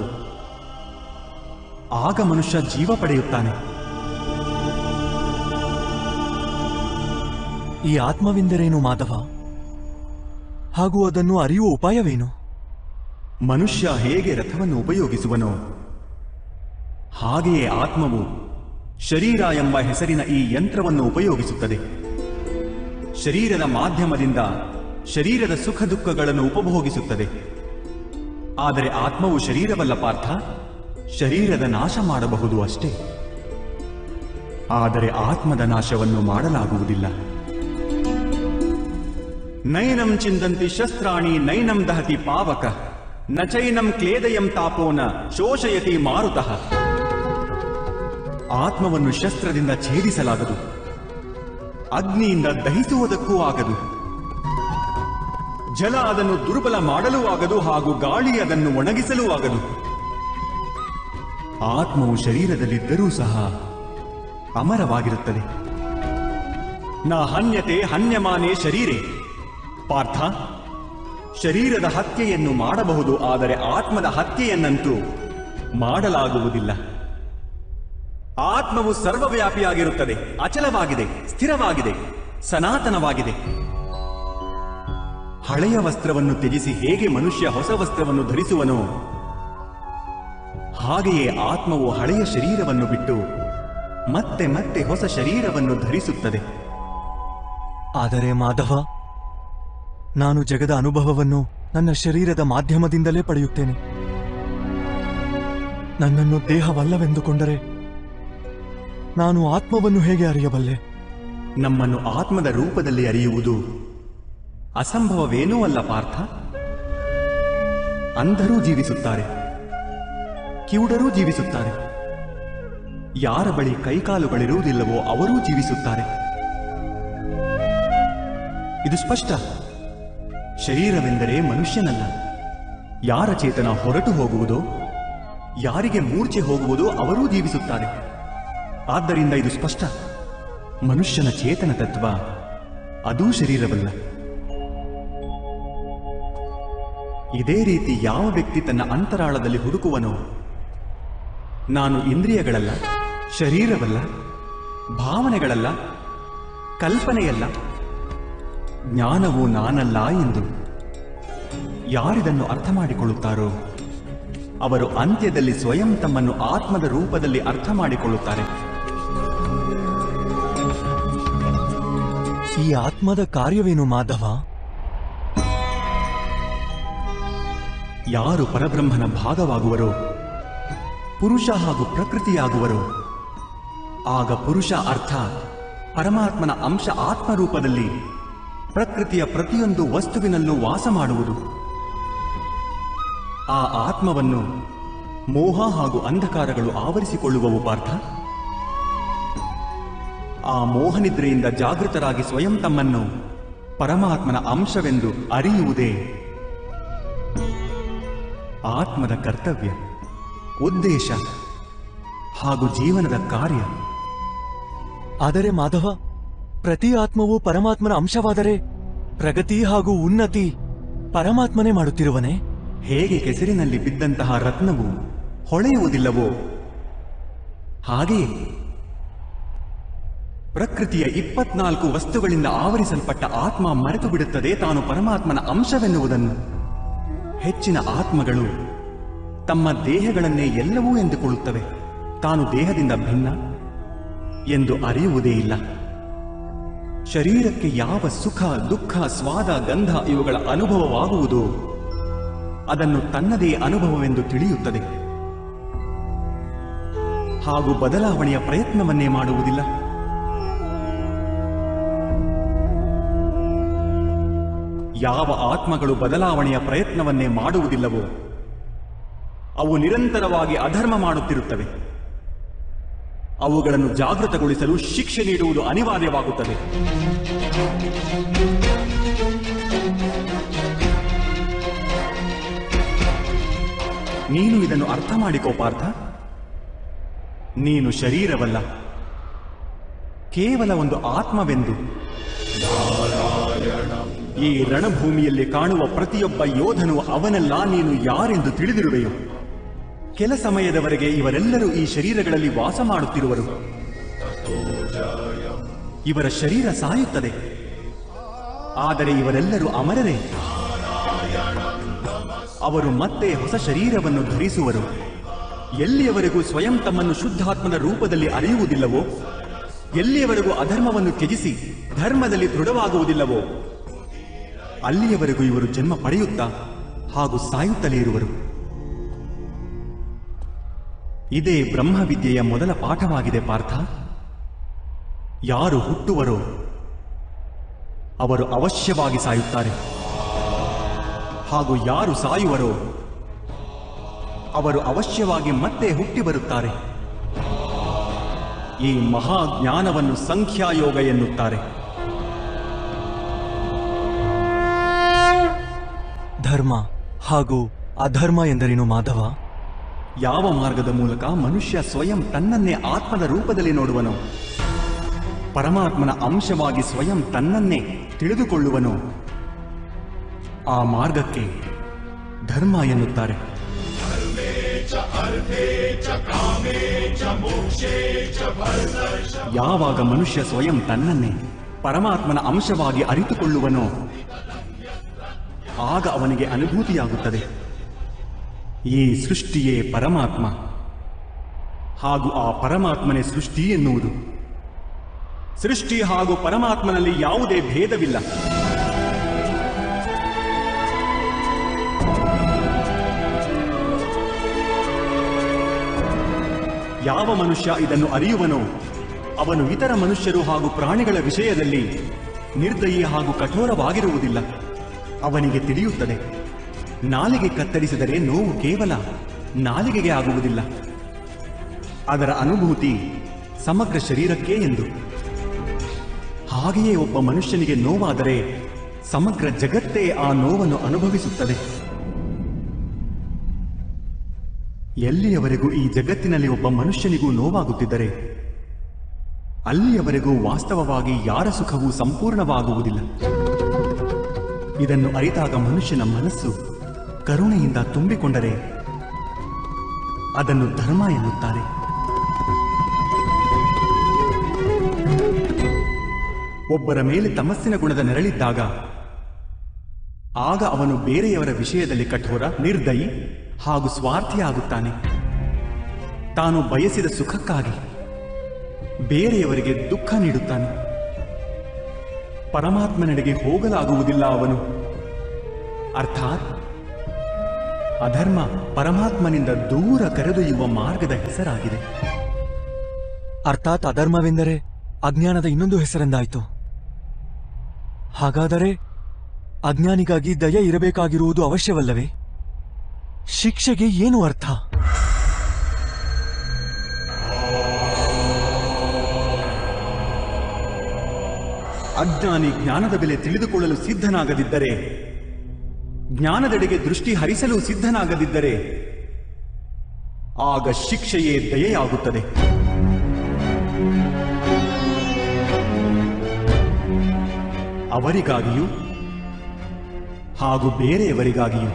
ಆಗ ಮನುಷ್ಯ ಜೀವ ಪಡೆಯುತ್ತಾನೆ ಈ ಆತ್ಮವೆಂದರೇನು ಮಾಧವ ಹಾಗೂ ಅದನ್ನು ಅರಿಯುವ ಉಪಾಯವೇನು ಮನುಷ್ಯ ಹೇಗೆ ರಥವನ್ನು ಉಪಯೋಗಿಸುವನೋ ಹಾಗೆಯೇ ಆತ್ಮವು ಶರೀರ ಎಂಬ ಹೆಸರಿನ ಈ ಯಂತ್ರವನ್ನು ಉಪಯೋಗಿಸುತ್ತದೆ ಶರೀರದ ಮಾಧ್ಯಮದಿಂದ ಶರೀರದ ಸುಖ ದುಃಖಗಳನ್ನು ಉಪಭೋಗಿಸುತ್ತದೆ ಆದರೆ ಆತ್ಮವು ಶರೀರವಲ್ಲ ಪಾರ್ಥ ಶರೀರದ ನಾಶ ಮಾಡಬಹುದು ಅಷ್ಟೇ ಆದರೆ ಆತ್ಮದ ನಾಶವನ್ನು ಮಾಡಲಾಗುವುದಿಲ್ಲ ನೈನಂ ಚಿಂದಂತಿ ಶಸ್ತ್ರಾಣಿ ನೈನಂ ದಹತಿ ಪಾವಕ ನ ಚೈನಂ ಕ್ಲೇದಯಂ ತಾಪೋನ ಶೋಷಯತಿ ಮಾರುತಃ ಆತ್ಮವನ್ನು ಶಸ್ತ್ರದಿಂದ ಛೇದಿಸಲಾಗದು ಅಗ್ನಿಯಿಂದ ದಹಿಸುವುದಕ್ಕೂ ಆಗದು ಜಲ ಅದನ್ನು ದುರ್ಬಲ ಮಾಡಲೂ ಆಗದು ಹಾಗೂ ಗಾಳಿ ಅದನ್ನು ಒಣಗಿಸಲೂ ಆಗದು ಆತ್ಮವು ಶರೀರದಲ್ಲಿದ್ದರೂ ಸಹ ಅಮರವಾಗಿರುತ್ತದೆ ನ ಹನ್ಯತೆ ಹನ್ಯಮಾನೆ ಶರೀರೆ ಪಾರ್ಥ ಶರೀರದ ಹತ್ಯೆಯನ್ನು ಮಾಡಬಹುದು ಆದರೆ ಆತ್ಮದ ಹತ್ಯೆಯನ್ನಂತೂ ಮಾಡಲಾಗುವುದಿಲ್ಲ ಆತ್ಮವು ಸರ್ವವ್ಯಾಪಿಯಾಗಿರುತ್ತದೆ ಅಚಲವಾಗಿದೆ ಸ್ಥಿರವಾಗಿದೆ ಸನಾತನವಾಗಿದೆ ಹಳೆಯ ವಸ್ತ್ರವನ್ನು ತ್ಯಜಿಸಿ ಹೇಗೆ ಮನುಷ್ಯ ಹೊಸ ವಸ್ತ್ರವನ್ನು ಧರಿಸುವನೋ ಹಾಗೆಯೇ ಆತ್ಮವು ಹಳೆಯ ಶರೀರವನ್ನು ಬಿಟ್ಟು ಮತ್ತೆ ಮತ್ತೆ ಹೊಸ ಶರೀರವನ್ನು ಧರಿಸುತ್ತದೆ ಆದರೆ ಮಾಧವ ನಾನು ಜಗದ ಅನುಭವವನ್ನು ನನ್ನ ಶರೀರದ ಮಾಧ್ಯಮದಿಂದಲೇ ಪಡೆಯುತ್ತೇನೆ ನನ್ನನ್ನು ದೇಹವಲ್ಲವೆಂದುಕೊಂಡರೆ ನಾನು ಆತ್ಮವನ್ನು ಹೇಗೆ ಅರಿಯಬಲ್ಲೆ ನಮ್ಮನ್ನು ಆತ್ಮದ ರೂಪದಲ್ಲಿ ಅರಿಯುವುದು ಅಸಂಭವವೇನೂ ಅಲ್ಲ ಪಾರ್ಥ ಅಂಧರೂ ಜೀವಿಸುತ್ತಾರೆ ಕಿವುಡರೂ ಜೀವಿಸುತ್ತಾರೆ ಯಾರ ಬಳಿ ಕೈಕಾಲುಗಳಿರುವುದಿಲ್ಲವೋ ಅವರೂ ಜೀವಿಸುತ್ತಾರೆ ಇದು ಸ್ಪಷ್ಟ ಶರೀರವೆಂದರೆ ಮನುಷ್ಯನಲ್ಲ ಯಾರ ಚೇತನ ಹೊರಟು ಹೋಗುವುದೋ ಯಾರಿಗೆ ಮೂರ್ಛೆ ಹೋಗುವುದೋ ಅವರೂ ಜೀವಿಸುತ್ತಾರೆ ಆದ್ದರಿಂದ ಇದು ಸ್ಪಷ್ಟ ಮನುಷ್ಯನ ಚೇತನ ತತ್ವ ಅದೂ ಶರೀರವಲ್ಲ ಇದೇ ರೀತಿ ಯಾವ ವ್ಯಕ್ತಿ ತನ್ನ ಅಂತರಾಳದಲ್ಲಿ ಹುಡುಕುವನೋ ನಾನು ಇಂದ್ರಿಯಗಳಲ್ಲ ಶರೀರವಲ್ಲ ಭಾವನೆಗಳಲ್ಲ ಕಲ್ಪನೆಯಲ್ಲ ಜ್ಞಾನವು ನಾನಲ್ಲ ಎಂದು ಯಾರಿದನ್ನು ಅರ್ಥ ಮಾಡಿಕೊಳ್ಳುತ್ತಾರೋ ಅವರು ಅಂತ್ಯದಲ್ಲಿ ಸ್ವಯಂ ತಮ್ಮನ್ನು ಆತ್ಮದ ರೂಪದಲ್ಲಿ ಅರ್ಥ ಮಾಡಿಕೊಳ್ಳುತ್ತಾರೆ ಈ ಆತ್ಮದ ಕಾರ್ಯವೇನು ಮಾಧವ ಯಾರು ಪರಬ್ರಹ್ಮನ ಭಾಗವಾಗುವರೋ ಪುರುಷ ಹಾಗೂ ಪ್ರಕೃತಿಯಾಗುವರೋ ಆಗ ಪುರುಷ ಅರ್ಥ ಪರಮಾತ್ಮನ ಅಂಶ ಆತ್ಮರೂಪದಲ್ಲಿ ಪ್ರಕೃತಿಯ ಪ್ರತಿಯೊಂದು ವಸ್ತುವಿನಲ್ಲೂ ವಾಸ ಮಾಡುವುದು ಆ ಆತ್ಮವನ್ನು ಮೋಹ ಹಾಗೂ ಅಂಧಕಾರಗಳು ಆವರಿಸಿಕೊಳ್ಳುವವು ಪಾರ್ಥ ಆ ಮೋಹನಿದ್ರೆಯಿಂದ ಜಾಗೃತರಾಗಿ ಸ್ವಯಂ ತಮ್ಮನ್ನು ಪರಮಾತ್ಮನ ಅಂಶವೆಂದು ಅರಿಯುವುದೇ ಆತ್ಮದ ಕರ್ತವ್ಯ ಉದ್ದೇಶ ಹಾಗೂ ಜೀವನದ ಕಾರ್ಯ ಆದರೆ ಮಾಧವ ಪ್ರತಿ ಆತ್ಮವು ಪರಮಾತ್ಮನ ಅಂಶವಾದರೆ ಪ್ರಗತಿ ಹಾಗೂ ಉನ್ನತಿ ಪರಮಾತ್ಮನೇ ಮಾಡುತ್ತಿರುವನೇ ಹೇಗೆ ಕೆಸರಿನಲ್ಲಿ ಬಿದ್ದಂತಹ ರತ್ನವು ಹೊಳೆಯುವುದಿಲ್ಲವೋ ಹಾಗೆಯೇ ಪ್ರಕೃತಿಯ ಇಪ್ಪತ್ನಾಲ್ಕು ವಸ್ತುಗಳಿಂದ ಆವರಿಸಲ್ಪಟ್ಟ ಆತ್ಮ ಮರೆತು ಬಿಡುತ್ತದೆ ತಾನು ಪರಮಾತ್ಮನ ಅಂಶವೆನ್ನುವುದನ್ನು ಹೆಚ್ಚಿನ ಆತ್ಮಗಳು ತಮ್ಮ ದೇಹಗಳನ್ನೇ ಎಲ್ಲವೂ ಎಂದುಕೊಳ್ಳುತ್ತವೆ ತಾನು ದೇಹದಿಂದ ಭಿನ್ನ ಎಂದು ಅರಿಯುವುದೇ ಇಲ್ಲ ಶರೀರಕ್ಕೆ ಯಾವ ಸುಖ ದುಃಖ ಸ್ವಾದ ಗಂಧ ಇವುಗಳ ಅನುಭವವಾಗುವುದೋ ಅದನ್ನು ತನ್ನದೇ ಅನುಭವವೆಂದು ತಿಳಿಯುತ್ತದೆ ಹಾಗೂ ಬದಲಾವಣೆಯ ಪ್ರಯತ್ನವನ್ನೇ ಮಾಡುವುದಿಲ್ಲ ಯಾವ ಆತ್ಮಗಳು ಬದಲಾವಣೆಯ ಪ್ರಯತ್ನವನ್ನೇ ಮಾಡುವುದಿಲ್ಲವೋ ಅವು ನಿರಂತರವಾಗಿ ಅಧರ್ಮ ಮಾಡುತ್ತಿರುತ್ತವೆ ಅವುಗಳನ್ನು ಜಾಗೃತಗೊಳಿಸಲು ಶಿಕ್ಷೆ ನೀಡುವುದು ಅನಿವಾರ್ಯವಾಗುತ್ತದೆ ನೀನು ಇದನ್ನು ಅರ್ಥ ಮಾಡಿಕೋ ಪಾರ್ಥ ನೀನು ಶರೀರವಲ್ಲ ಕೇವಲ ಒಂದು ಆತ್ಮವೆಂದು ಈ ರಣಭೂಮಿಯಲ್ಲಿ ಕಾಣುವ ಪ್ರತಿಯೊಬ್ಬ ಯೋಧನು ಅವನೆಲ್ಲ ನೀನು ಯಾರೆಂದು ತಿಳಿದಿರುವೆಯೋ ಕೆಲ ಸಮಯದವರೆಗೆ ಇವರೆಲ್ಲರೂ ಈ ಶರೀರಗಳಲ್ಲಿ ವಾಸ ಮಾಡುತ್ತಿರುವರು ಇವರ ಶರೀರ ಸಾಯುತ್ತದೆ ಆದರೆ ಇವರೆಲ್ಲರೂ ಅಮರರೇ ಅವರು ಮತ್ತೆ ಹೊಸ ಶರೀರವನ್ನು ಧರಿಸುವರು ಎಲ್ಲಿಯವರೆಗೂ ಸ್ವಯಂ ತಮ್ಮನ್ನು ಶುದ್ಧಾತ್ಮದ ರೂಪದಲ್ಲಿ ಅರಿಯುವುದಿಲ್ಲವೋ ಎಲ್ಲಿಯವರೆಗೂ ಅಧರ್ಮವನ್ನು ತ್ಯಜಿಸಿ ಧರ್ಮದಲ್ಲಿ ದೃಢವಾಗುವುದಿಲ್ಲವೋ ಅಲ್ಲಿಯವರೆಗೂ ಇವರು ಜನ್ಮ ಪಡೆಯುತ್ತಾ ಹಾಗೂ ಸಾಯುತ್ತಲೇ ಇರುವರು ಇದೇ ಬ್ರಹ್ಮವಿದ್ಯೆಯ ಮೊದಲ ಪಾಠವಾಗಿದೆ ಪಾರ್ಥ ಯಾರು ಹುಟ್ಟುವರೋ ಅವರು ಅವಶ್ಯವಾಗಿ ಸಾಯುತ್ತಾರೆ ಹಾಗೂ ಯಾರು ಸಾಯುವರೋ ಅವರು ಅವಶ್ಯವಾಗಿ ಮತ್ತೆ ಹುಟ್ಟಿ ಬರುತ್ತಾರೆ ಈ ಮಹಾಜ್ಞಾನವನ್ನು ಸಂಖ್ಯಾಯೋಗ ಎನ್ನುತ್ತಾರೆ ಧರ್ಮ ಹಾಗೂ ಅಧರ್ಮ ಎಂದರೇನು ಮಾಧವ ಯಾವ ಮಾರ್ಗದ ಮೂಲಕ ಮನುಷ್ಯ ಸ್ವಯಂ ತನ್ನನ್ನೇ ಆತ್ಮದ ರೂಪದಲ್ಲಿ ನೋಡುವನೋ ಪರಮಾತ್ಮನ ಅಂಶವಾಗಿ ಸ್ವಯಂ ತನ್ನನ್ನೇ ತಿಳಿದುಕೊಳ್ಳುವನೋ ಆ ಮಾರ್ಗಕ್ಕೆ ಧರ್ಮ ಎನ್ನುತ್ತಾರೆ ಯಾವಾಗ ಮನುಷ್ಯ ಸ್ವಯಂ ತನ್ನನ್ನೇ ಪರಮಾತ್ಮನ ಅಂಶವಾಗಿ ಅರಿತುಕೊಳ್ಳುವನೋ ಆಗ ಅವನಿಗೆ ಅನುಭೂತಿಯಾಗುತ್ತದೆ ಈ ಸೃಷ್ಟಿಯೇ ಪರಮಾತ್ಮ ಹಾಗೂ ಆ ಪರಮಾತ್ಮನೇ ಸೃಷ್ಟಿ ಎನ್ನುವುದು ಸೃಷ್ಟಿ ಹಾಗೂ ಪರಮಾತ್ಮನಲ್ಲಿ ಯಾವುದೇ ಭೇದವಿಲ್ಲ ಯಾವ ಮನುಷ್ಯ ಇದನ್ನು ಅರಿಯುವನೋ ಅವನು ಇತರ ಮನುಷ್ಯರು ಹಾಗೂ ಪ್ರಾಣಿಗಳ ವಿಷಯದಲ್ಲಿ ನಿರ್ದಯಿ ಹಾಗೂ ಕಠೋರವಾಗಿರುವುದಿಲ್ಲ ಅವನಿಗೆ ತಿಳಿಯುತ್ತದೆ ನಾಲಿಗೆ ಕತ್ತರಿಸಿದರೆ ನೋವು ಕೇವಲ ನಾಲಿಗೆಗೆ ಆಗುವುದಿಲ್ಲ ಅದರ ಅನುಭೂತಿ ಸಮಗ್ರ ಶರೀರಕ್ಕೆ ಎಂದು ಹಾಗೆಯೇ ಒಬ್ಬ ಮನುಷ್ಯನಿಗೆ ನೋವಾದರೆ ಸಮಗ್ರ ಜಗತ್ತೇ ಆ ನೋವನ್ನು ಅನುಭವಿಸುತ್ತದೆ ಎಲ್ಲಿಯವರೆಗೂ ಈ ಜಗತ್ತಿನಲ್ಲಿ ಒಬ್ಬ ಮನುಷ್ಯನಿಗೂ ನೋವಾಗುತ್ತಿದ್ದರೆ ಅಲ್ಲಿಯವರೆಗೂ ವಾಸ್ತವವಾಗಿ ಯಾರ ಸುಖವೂ ಸಂಪೂರ್ಣವಾಗುವುದಿಲ್ಲ ಇದನ್ನು ಅರಿತಾಗ ಮನುಷ್ಯನ ಮನಸ್ಸು ಕರುಣೆಯಿಂದ ತುಂಬಿಕೊಂಡರೆ ಅದನ್ನು ಧರ್ಮ ಎನ್ನುತ್ತಾರೆ ಒಬ್ಬರ ಮೇಲೆ ತಮಸ್ಸಿನ ಗುಣದ ನೆರಳಿದ್ದಾಗ ಆಗ ಅವನು ಬೇರೆಯವರ ವಿಷಯದಲ್ಲಿ ಕಠೋರ ನಿರ್ದಯಿ ಹಾಗೂ ಸ್ವಾರ್ಥಿಯಾಗುತ್ತಾನೆ ತಾನು ಬಯಸಿದ ಸುಖಕ್ಕಾಗಿ ಬೇರೆಯವರಿಗೆ ದುಃಖ ನೀಡುತ್ತಾನೆ ಪರಮಾತ್ಮನೆಡೆಗೆ ಹೋಗಲಾಗುವುದಿಲ್ಲ ಅವನು ಅರ್ಥಾತ್ ಅಧರ್ಮ ಪರಮಾತ್ಮನಿಂದ ದೂರ ಕರೆದೊಯ್ಯುವ ಮಾರ್ಗದ ಹೆಸರಾಗಿದೆ ಅರ್ಥಾತ್ ಅಧರ್ಮವೆಂದರೆ ಅಜ್ಞಾನದ ಇನ್ನೊಂದು ಹೆಸರೆಂದಾಯ್ತು ಹಾಗಾದರೆ ಅಜ್ಞಾನಿಗಾಗಿ ದಯ ಇರಬೇಕಾಗಿರುವುದು ಅವಶ್ಯವಲ್ಲವೇ ಶಿಕ್ಷೆಗೆ ಏನು ಅರ್ಥ ಅಜ್ಞಾನಿ ಜ್ಞಾನದ ಬೆಲೆ ತಿಳಿದುಕೊಳ್ಳಲು ಸಿದ್ಧನಾಗದಿದ್ದರೆ ಜ್ಞಾನದೆಡೆಗೆ ದೃಷ್ಟಿ ಹರಿಸಲು ಸಿದ್ಧನಾಗದಿದ್ದರೆ ಆಗ ಶಿಕ್ಷೆಯೇ ದಯೆಯಾಗುತ್ತದೆ ಅವರಿಗಾಗಿಯೂ ಹಾಗೂ ಬೇರೆಯವರಿಗಾಗಿಯೂ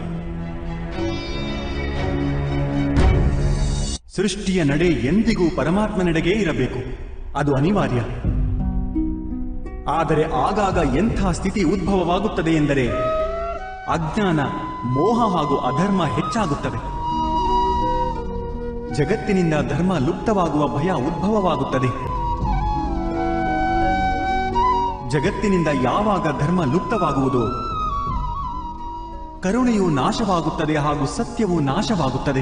ಸೃಷ್ಟಿಯ ನಡೆ ಎಂದಿಗೂ ಪರಮಾತ್ಮನೆಡೆಗೇ ಇರಬೇಕು ಅದು ಅನಿವಾರ್ಯ ಆದರೆ ಆಗಾಗ ಎಂಥ ಸ್ಥಿತಿ ಉದ್ಭವವಾಗುತ್ತದೆ ಎಂದರೆ ಅಜ್ಞಾನ ಮೋಹ ಹಾಗೂ ಅಧರ್ಮ ಹೆಚ್ಚಾಗುತ್ತವೆ ಜಗತ್ತಿನಿಂದ ಧರ್ಮ ಲುಪ್ತವಾಗುವ ಭಯ ಉದ್ಭವವಾಗುತ್ತದೆ ಜಗತ್ತಿನಿಂದ ಯಾವಾಗ ಧರ್ಮ ಲುಪ್ತವಾಗುವುದೋ ಕರುಣೆಯು ನಾಶವಾಗುತ್ತದೆ ಹಾಗೂ ಸತ್ಯವು ನಾಶವಾಗುತ್ತದೆ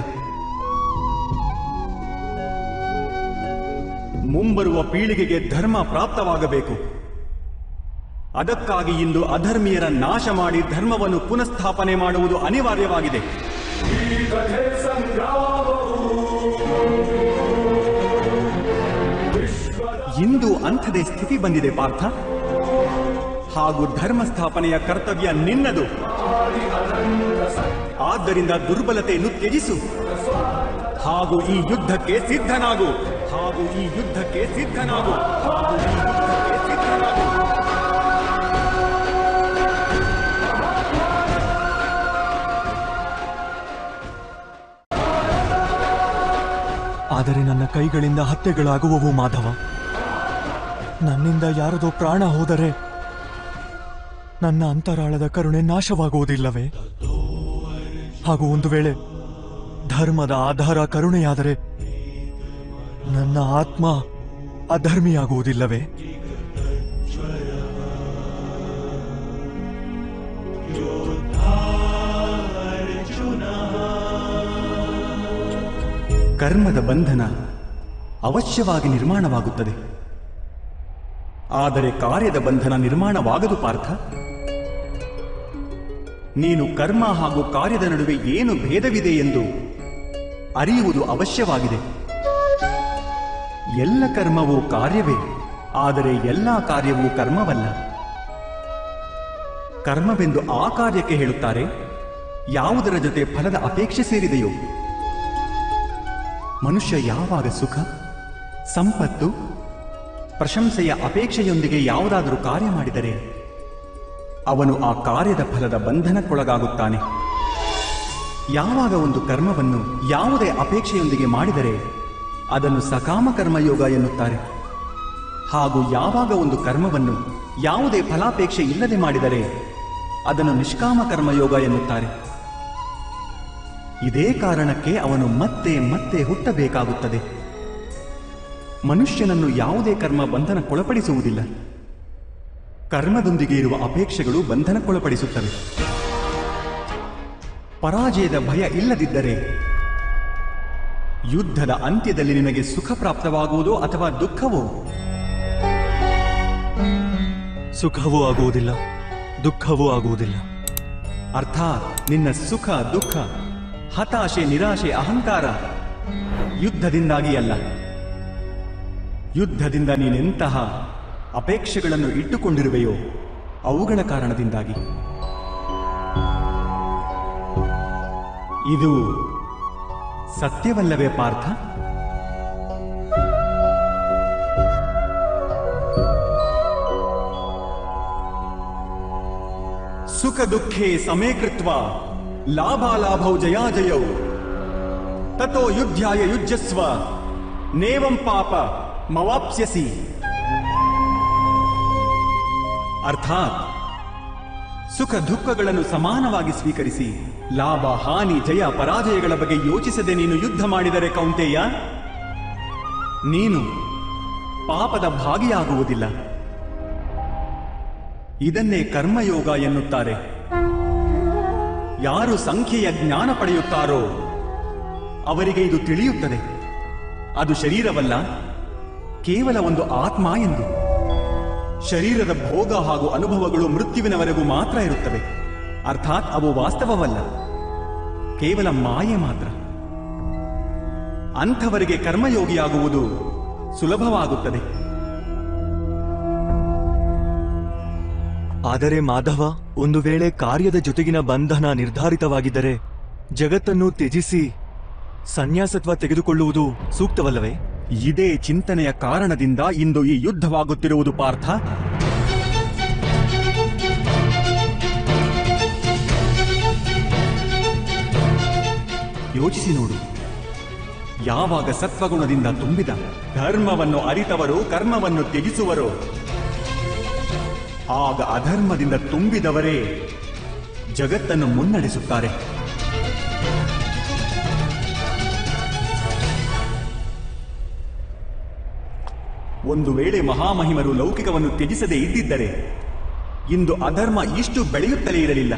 ಮುಂಬರುವ ಪೀಳಿಗೆಗೆ ಧರ್ಮ ಪ್ರಾಪ್ತವಾಗಬೇಕು ಅದಕ್ಕಾಗಿ ಇಂದು ಅಧರ್ಮೀಯರ ನಾಶ ಮಾಡಿ ಧರ್ಮವನ್ನು ಪುನಃಸ್ಥಾಪನೆ ಮಾಡುವುದು ಅನಿವಾರ್ಯವಾಗಿದೆ ಇಂದು ಅಂಥದೇ ಸ್ಥಿತಿ ಬಂದಿದೆ ಪಾರ್ಥ ಹಾಗೂ ಧರ್ಮ ಸ್ಥಾಪನೆಯ ಕರ್ತವ್ಯ ನಿನ್ನದು ಆದ್ದರಿಂದ ದುರ್ಬಲತೆಯನ್ನು ತ್ಯಜಿಸು ಹಾಗೂ ಈ ಯುದ್ಧಕ್ಕೆ ಸಿದ್ಧನಾಗು ಹಾಗೂ ಈ ಯುದ್ಧಕ್ಕೆ ಸಿದ್ಧನಾಗು ಹಾಗೂ ಈ ಯುದ್ಧಕ್ಕೆ ಸಿದ್ಧನಾಗು ಆದರೆ ನನ್ನ ಕೈಗಳಿಂದ ಹತ್ಯೆಗಳಾಗುವವು ಮಾಧವ ನನ್ನಿಂದ ಯಾರದೋ ಪ್ರಾಣ ಹೋದರೆ ನನ್ನ ಅಂತರಾಳದ ಕರುಣೆ ನಾಶವಾಗುವುದಿಲ್ಲವೇ ಹಾಗೂ ಒಂದು ವೇಳೆ ಧರ್ಮದ ಆಧಾರ ಕರುಣೆಯಾದರೆ ನನ್ನ ಆತ್ಮ ಅಧರ್ಮಿಯಾಗುವುದಿಲ್ಲವೇ ಕರ್ಮದ ಬಂಧನ ಅವಶ್ಯವಾಗಿ ನಿರ್ಮಾಣವಾಗುತ್ತದೆ ಆದರೆ ಕಾರ್ಯದ ಬಂಧನ ನಿರ್ಮಾಣವಾಗದು ಪಾರ್ಥ ನೀನು ಕರ್ಮ ಹಾಗೂ ಕಾರ್ಯದ ನಡುವೆ ಏನು ಭೇದವಿದೆ ಎಂದು ಅರಿಯುವುದು ಅವಶ್ಯವಾಗಿದೆ ಎಲ್ಲ ಕರ್ಮವೂ ಕಾರ್ಯವೇ ಆದರೆ ಎಲ್ಲ ಕಾರ್ಯವೂ ಕರ್ಮವಲ್ಲ ಕರ್ಮವೆಂದು ಆ ಕಾರ್ಯಕ್ಕೆ ಹೇಳುತ್ತಾರೆ ಯಾವುದರ ಜೊತೆ ಫಲದ ಅಪೇಕ್ಷೆ ಸೇರಿದೆಯೋ ಮನುಷ್ಯ ಯಾವಾಗ ಸುಖ ಸಂಪತ್ತು ಪ್ರಶಂಸೆಯ ಅಪೇಕ್ಷೆಯೊಂದಿಗೆ ಯಾವುದಾದರೂ ಕಾರ್ಯ ಮಾಡಿದರೆ ಅವನು ಆ ಕಾರ್ಯದ ಫಲದ ಬಂಧನಕ್ಕೊಳಗಾಗುತ್ತಾನೆ ಯಾವಾಗ ಒಂದು ಕರ್ಮವನ್ನು ಯಾವುದೇ ಅಪೇಕ್ಷೆಯೊಂದಿಗೆ ಮಾಡಿದರೆ ಅದನ್ನು ಸಕಾಮ ಕರ್ಮಯೋಗ ಎನ್ನುತ್ತಾರೆ ಹಾಗೂ ಯಾವಾಗ ಒಂದು ಕರ್ಮವನ್ನು ಯಾವುದೇ ಫಲಾಪೇಕ್ಷೆ ಇಲ್ಲದೆ ಮಾಡಿದರೆ ಅದನ್ನು ನಿಷ್ಕಾಮ ಕರ್ಮಯೋಗ ಎನ್ನುತ್ತಾರೆ ಇದೇ ಕಾರಣಕ್ಕೆ ಅವನು ಮತ್ತೆ ಮತ್ತೆ ಹುಟ್ಟಬೇಕಾಗುತ್ತದೆ ಮನುಷ್ಯನನ್ನು ಯಾವುದೇ ಕರ್ಮ ಬಂಧನಕ್ಕೊಳಪಡಿಸುವುದಿಲ್ಲ ಕರ್ಮದೊಂದಿಗೆ ಇರುವ ಅಪೇಕ್ಷೆಗಳು ಬಂಧನಕ್ಕೊಳಪಡಿಸುತ್ತವೆ ಪರಾಜಯದ ಭಯ ಇಲ್ಲದಿದ್ದರೆ ಯುದ್ಧದ ಅಂತ್ಯದಲ್ಲಿ ನಿಮಗೆ ಸುಖ ಪ್ರಾಪ್ತವಾಗುವುದೋ ಅಥವಾ ದುಃಖವೋ ಸುಖವೂ ಆಗುವುದಿಲ್ಲ ದುಃಖವೂ ಆಗುವುದಿಲ್ಲ ಅರ್ಥಾತ್ ನಿನ್ನ ಸುಖ ದುಃಖ ಹತಾಶೆ ನಿರಾಶೆ ಅಹಂಕಾರ ಯುದ್ಧದಿಂದಾಗಿ ಅಲ್ಲ ಯುದ್ಧದಿಂದ ನೀನೆಂತಹ ಅಪೇಕ್ಷೆಗಳನ್ನು ಇಟ್ಟುಕೊಂಡಿರುವೆಯೋ ಅವುಗಳ ಕಾರಣದಿಂದಾಗಿ ಇದು ಸತ್ಯವಲ್ಲವೇ ಪಾರ್ಥ ಸುಖ ದುಃಖೇ ಸಮೇ ಕೃತ್ವ ಲಾಭಾಲಾಭೌ ಜಯಾಜಯೌ ತಥೋ ಯುದ್ಧಾಯ ಯುಜ್ಯಸ್ವ ನೇವಂ ಪಾಪ ಮವಾಪ್ಸ್ಯಸಿ ಅರ್ಥಾತ್ ಸುಖ ದುಃಖಗಳನ್ನು ಸಮಾನವಾಗಿ ಸ್ವೀಕರಿಸಿ ಲಾಭ ಹಾನಿ ಜಯ ಪರಾಜಯಗಳ ಬಗ್ಗೆ ಯೋಚಿಸದೆ ನೀನು ಯುದ್ಧ ಮಾಡಿದರೆ ಕೌಂತೆಯ ನೀನು ಪಾಪದ ಭಾಗಿಯಾಗುವುದಿಲ್ಲ ಇದನ್ನೇ ಕರ್ಮಯೋಗ ಎನ್ನುತ್ತಾರೆ ಯಾರು ಸಂಖ್ಯೆಯ ಜ್ಞಾನ ಪಡೆಯುತ್ತಾರೋ ಅವರಿಗೆ ಇದು ತಿಳಿಯುತ್ತದೆ ಅದು ಶರೀರವಲ್ಲ ಕೇವಲ ಒಂದು ಆತ್ಮ ಎಂದು ಶರೀರದ ಭೋಗ ಹಾಗೂ ಅನುಭವಗಳು ಮೃತ್ಯುವಿನವರೆಗೂ ಮಾತ್ರ ಇರುತ್ತವೆ ಅರ್ಥಾತ್ ಅವು ವಾಸ್ತವವಲ್ಲ ಕೇವಲ ಮಾಯೆ ಮಾತ್ರ ಅಂಥವರಿಗೆ ಕರ್ಮಯೋಗಿಯಾಗುವುದು ಸುಲಭವಾಗುತ್ತದೆ ಆದರೆ ಮಾಧವ ಒಂದು ವೇಳೆ ಕಾರ್ಯದ ಜೊತೆಗಿನ ಬಂಧನ ನಿರ್ಧಾರಿತವಾಗಿದ್ದರೆ ಜಗತ್ತನ್ನು ತ್ಯಜಿಸಿ ಸನ್ಯಾಸತ್ವ ತೆಗೆದುಕೊಳ್ಳುವುದು ಸೂಕ್ತವಲ್ಲವೇ ಇದೇ ಚಿಂತನೆಯ ಕಾರಣದಿಂದ ಇಂದು ಈ ಯುದ್ಧವಾಗುತ್ತಿರುವುದು ಪಾರ್ಥ ಯೋಚಿಸಿ ನೋಡು ಯಾವಾಗ ಸತ್ವಗುಣದಿಂದ ತುಂಬಿದ ಧರ್ಮವನ್ನು ಅರಿತವರು ಕರ್ಮವನ್ನು ತ್ಯಜಿಸುವರೋ ಆಗ ಅಧರ್ಮದಿಂದ ತುಂಬಿದವರೇ ಜಗತ್ತನ್ನು ಮುನ್ನಡೆಸುತ್ತಾರೆ ಒಂದು ವೇಳೆ ಮಹಾಮಹಿಮರು ಲೌಕಿಕವನ್ನು ತ್ಯಜಿಸದೇ ಇದ್ದಿದ್ದರೆ ಇಂದು ಅಧರ್ಮ ಇಷ್ಟು ಬೆಳೆಯುತ್ತಲೇ ಇರಲಿಲ್ಲ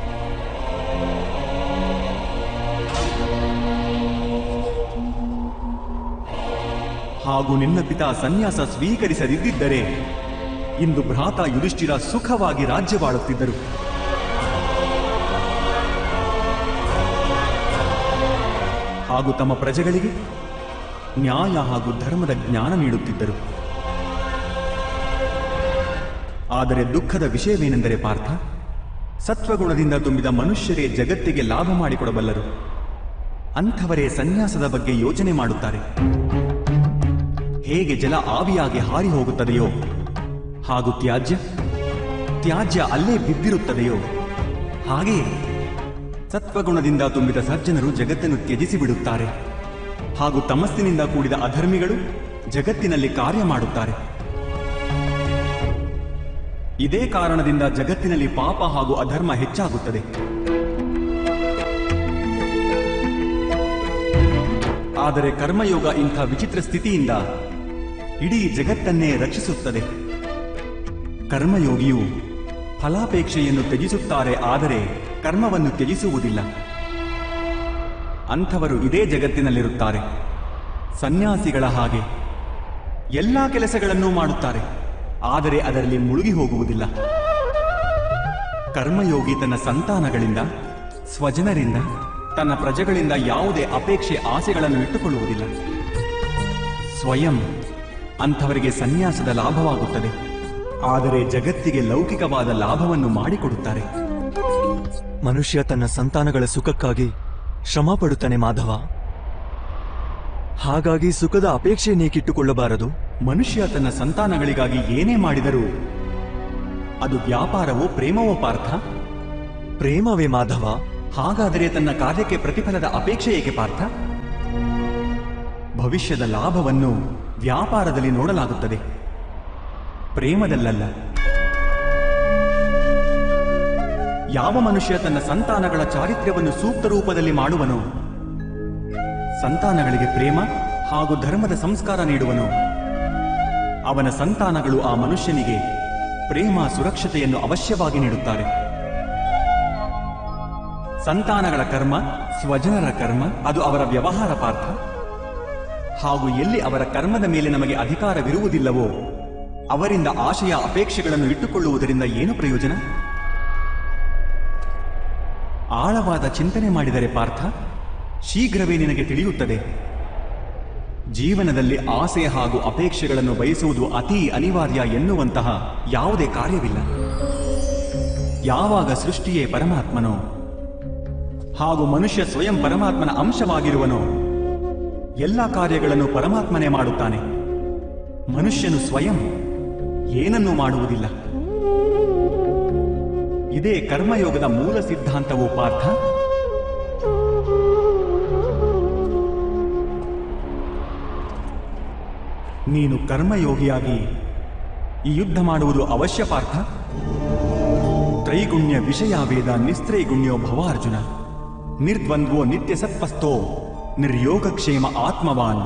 ಹಾಗೂ ನಿನ್ನ ಪಿತಾ ಸನ್ಯಾಸ ಸ್ವೀಕರಿಸದಿದ್ದರೆ ಇಂದು ಭ್ರಾತ ಯುಧಿಷ್ಠಿರ ಸುಖವಾಗಿ ರಾಜ್ಯವಾಳುತ್ತಿದ್ದರು ಹಾಗೂ ತಮ್ಮ ಪ್ರಜೆಗಳಿಗೆ ನ್ಯಾಯ ಹಾಗೂ ಧರ್ಮದ ಜ್ಞಾನ ನೀಡುತ್ತಿದ್ದರು ಆದರೆ ದುಃಖದ ವಿಷಯವೇನೆಂದರೆ ಪಾರ್ಥ ಸತ್ವಗುಣದಿಂದ ತುಂಬಿದ ಮನುಷ್ಯರೇ ಜಗತ್ತಿಗೆ ಲಾಭ ಮಾಡಿಕೊಡಬಲ್ಲರು ಅಂಥವರೇ ಸನ್ಯಾಸದ ಬಗ್ಗೆ ಯೋಚನೆ ಮಾಡುತ್ತಾರೆ ಹೇಗೆ ಜಲ ಆವಿಯಾಗಿ ಹಾರಿ ಹೋಗುತ್ತದೆಯೋ ಹಾಗೂ ತ್ಯಾಜ್ಯ ತ್ಯಾಜ್ಯ ಅಲ್ಲೇ ಬಿದ್ದಿರುತ್ತದೆಯೋ ಹಾಗೆಯೇ ಸತ್ವಗುಣದಿಂದ ತುಂಬಿದ ಸಜ್ಜನರು ಜಗತ್ತನ್ನು ತ್ಯಜಿಸಿ ಬಿಡುತ್ತಾರೆ ಹಾಗೂ ತಮಸ್ಸಿನಿಂದ ಕೂಡಿದ ಅಧರ್ಮಿಗಳು ಜಗತ್ತಿನಲ್ಲಿ ಕಾರ್ಯ ಮಾಡುತ್ತಾರೆ ಇದೇ ಕಾರಣದಿಂದ ಜಗತ್ತಿನಲ್ಲಿ ಪಾಪ ಹಾಗೂ ಅಧರ್ಮ ಹೆಚ್ಚಾಗುತ್ತದೆ ಆದರೆ ಕರ್ಮಯೋಗ ಇಂಥ ವಿಚಿತ್ರ ಸ್ಥಿತಿಯಿಂದ ಇಡೀ ಜಗತ್ತನ್ನೇ ರಕ್ಷಿಸುತ್ತದೆ ಕರ್ಮಯೋಗಿಯು ಫಲಾಪೇಕ್ಷೆಯನ್ನು ತ್ಯಜಿಸುತ್ತಾರೆ ಆದರೆ ಕರ್ಮವನ್ನು ತ್ಯಜಿಸುವುದಿಲ್ಲ ಅಂಥವರು ಇದೇ ಜಗತ್ತಿನಲ್ಲಿರುತ್ತಾರೆ ಸನ್ಯಾಸಿಗಳ ಹಾಗೆ ಎಲ್ಲಾ ಕೆಲಸಗಳನ್ನೂ ಮಾಡುತ್ತಾರೆ ಆದರೆ ಅದರಲ್ಲಿ ಮುಳುಗಿ ಹೋಗುವುದಿಲ್ಲ ಕರ್ಮಯೋಗಿ ತನ್ನ ಸಂತಾನಗಳಿಂದ ಸ್ವಜನರಿಂದ ತನ್ನ ಪ್ರಜೆಗಳಿಂದ ಯಾವುದೇ ಅಪೇಕ್ಷೆ ಆಸೆಗಳನ್ನು ಇಟ್ಟುಕೊಳ್ಳುವುದಿಲ್ಲ ಸ್ವಯಂ ಅಂಥವರಿಗೆ ಸನ್ಯಾಸದ ಲಾಭವಾಗುತ್ತದೆ ಆದರೆ ಜಗತ್ತಿಗೆ ಲೌಕಿಕವಾದ ಲಾಭವನ್ನು ಮಾಡಿಕೊಡುತ್ತಾರೆ ಮನುಷ್ಯ ತನ್ನ ಸಂತಾನಗಳ ಸುಖಕ್ಕಾಗಿ ಶ್ರಮ ಪಡುತ್ತಾನೆ ಮಾಧವ ಹಾಗಾಗಿ ಸುಖದ ಅಪೇಕ್ಷೆ ನೀಕಿಟ್ಟುಕೊಳ್ಳಬಾರದು ಮನುಷ್ಯ ತನ್ನ ಸಂತಾನಗಳಿಗಾಗಿ ಏನೇ ಮಾಡಿದರೂ ಅದು ವ್ಯಾಪಾರವೋ ಪ್ರೇಮವೋ ಪಾರ್ಥ ಪ್ರೇಮವೇ ಮಾಧವ ಹಾಗಾದರೆ ತನ್ನ ಕಾರ್ಯಕ್ಕೆ ಪ್ರತಿಫಲದ ಅಪೇಕ್ಷೆ ಏಕೆ ಪಾರ್ಥ ಭವಿಷ್ಯದ ಲಾಭವನ್ನು ವ್ಯಾಪಾರದಲ್ಲಿ ನೋಡಲಾಗುತ್ತದೆ ಪ್ರೇಮದಲ್ಲಲ್ಲ ಯಾವ ಮನುಷ್ಯ ತನ್ನ ಸಂತಾನಗಳ ಚಾರಿತ್ರ್ಯವನ್ನು ಸೂಕ್ತ ರೂಪದಲ್ಲಿ ಮಾಡುವನೋ ಸಂತಾನಗಳಿಗೆ ಪ್ರೇಮ ಹಾಗೂ ಧರ್ಮದ ಸಂಸ್ಕಾರ ನೀಡುವನು ಅವನ ಸಂತಾನಗಳು ಆ ಮನುಷ್ಯನಿಗೆ ಪ್ರೇಮ ಸುರಕ್ಷತೆಯನ್ನು ಅವಶ್ಯವಾಗಿ ನೀಡುತ್ತಾರೆ ಸಂತಾನಗಳ ಕರ್ಮ ಸ್ವಜನರ ಕರ್ಮ ಅದು ಅವರ ವ್ಯವಹಾರ ಪಾರ್ಥ ಹಾಗೂ ಎಲ್ಲಿ ಅವರ ಕರ್ಮದ ಮೇಲೆ ನಮಗೆ ಅಧಿಕಾರವಿರುವುದಿಲ್ಲವೋ ಅವರಿಂದ ಆಶಯ ಅಪೇಕ್ಷೆಗಳನ್ನು ಇಟ್ಟುಕೊಳ್ಳುವುದರಿಂದ ಏನು ಪ್ರಯೋಜನ ಆಳವಾದ ಚಿಂತನೆ ಮಾಡಿದರೆ ಪಾರ್ಥ ಶೀಘ್ರವೇ ನಿನಗೆ ತಿಳಿಯುತ್ತದೆ ಜೀವನದಲ್ಲಿ ಆಸೆ ಹಾಗೂ ಅಪೇಕ್ಷೆಗಳನ್ನು ಬಯಸುವುದು ಅತಿ ಅನಿವಾರ್ಯ ಎನ್ನುವಂತಹ ಯಾವುದೇ ಕಾರ್ಯವಿಲ್ಲ ಯಾವಾಗ ಸೃಷ್ಟಿಯೇ ಪರಮಾತ್ಮನೋ ಹಾಗೂ ಮನುಷ್ಯ ಸ್ವಯಂ ಪರಮಾತ್ಮನ ಅಂಶವಾಗಿರುವನೋ ಎಲ್ಲ ಕಾರ್ಯಗಳನ್ನು ಪರಮಾತ್ಮನೇ ಮಾಡುತ್ತಾನೆ ಮನುಷ್ಯನು ಸ್ವಯಂ ಏನನ್ನೂ ಮಾಡುವುದಿಲ್ಲ ಇದೇ ಕರ್ಮಯೋಗದ ಮೂಲ ಸಿದ್ಧಾಂತವು ಪಾರ್ಥ ನೀನು ಕರ್ಮಯೋಗಿಯಾಗಿ ಈ ಯುದ್ಧ ಮಾಡುವುದು ಅವಶ್ಯ ಪಾರ್ಥ ತ್ರೈಗುಣ್ಯ ವಿಷಯಾವೇದ ನಿಸ್ತ್ರೈಗುಣ್ಯೋ ಭವಾರ್ಜುನ ನಿರ್ದ್ವಂದ್ವೋ ನಿತ್ಯ ಸತ್ಪಸ್ಥೋ ನಿರ್ಯೋಗಕ್ಷೇಮ ಆತ್ಮವಾನ್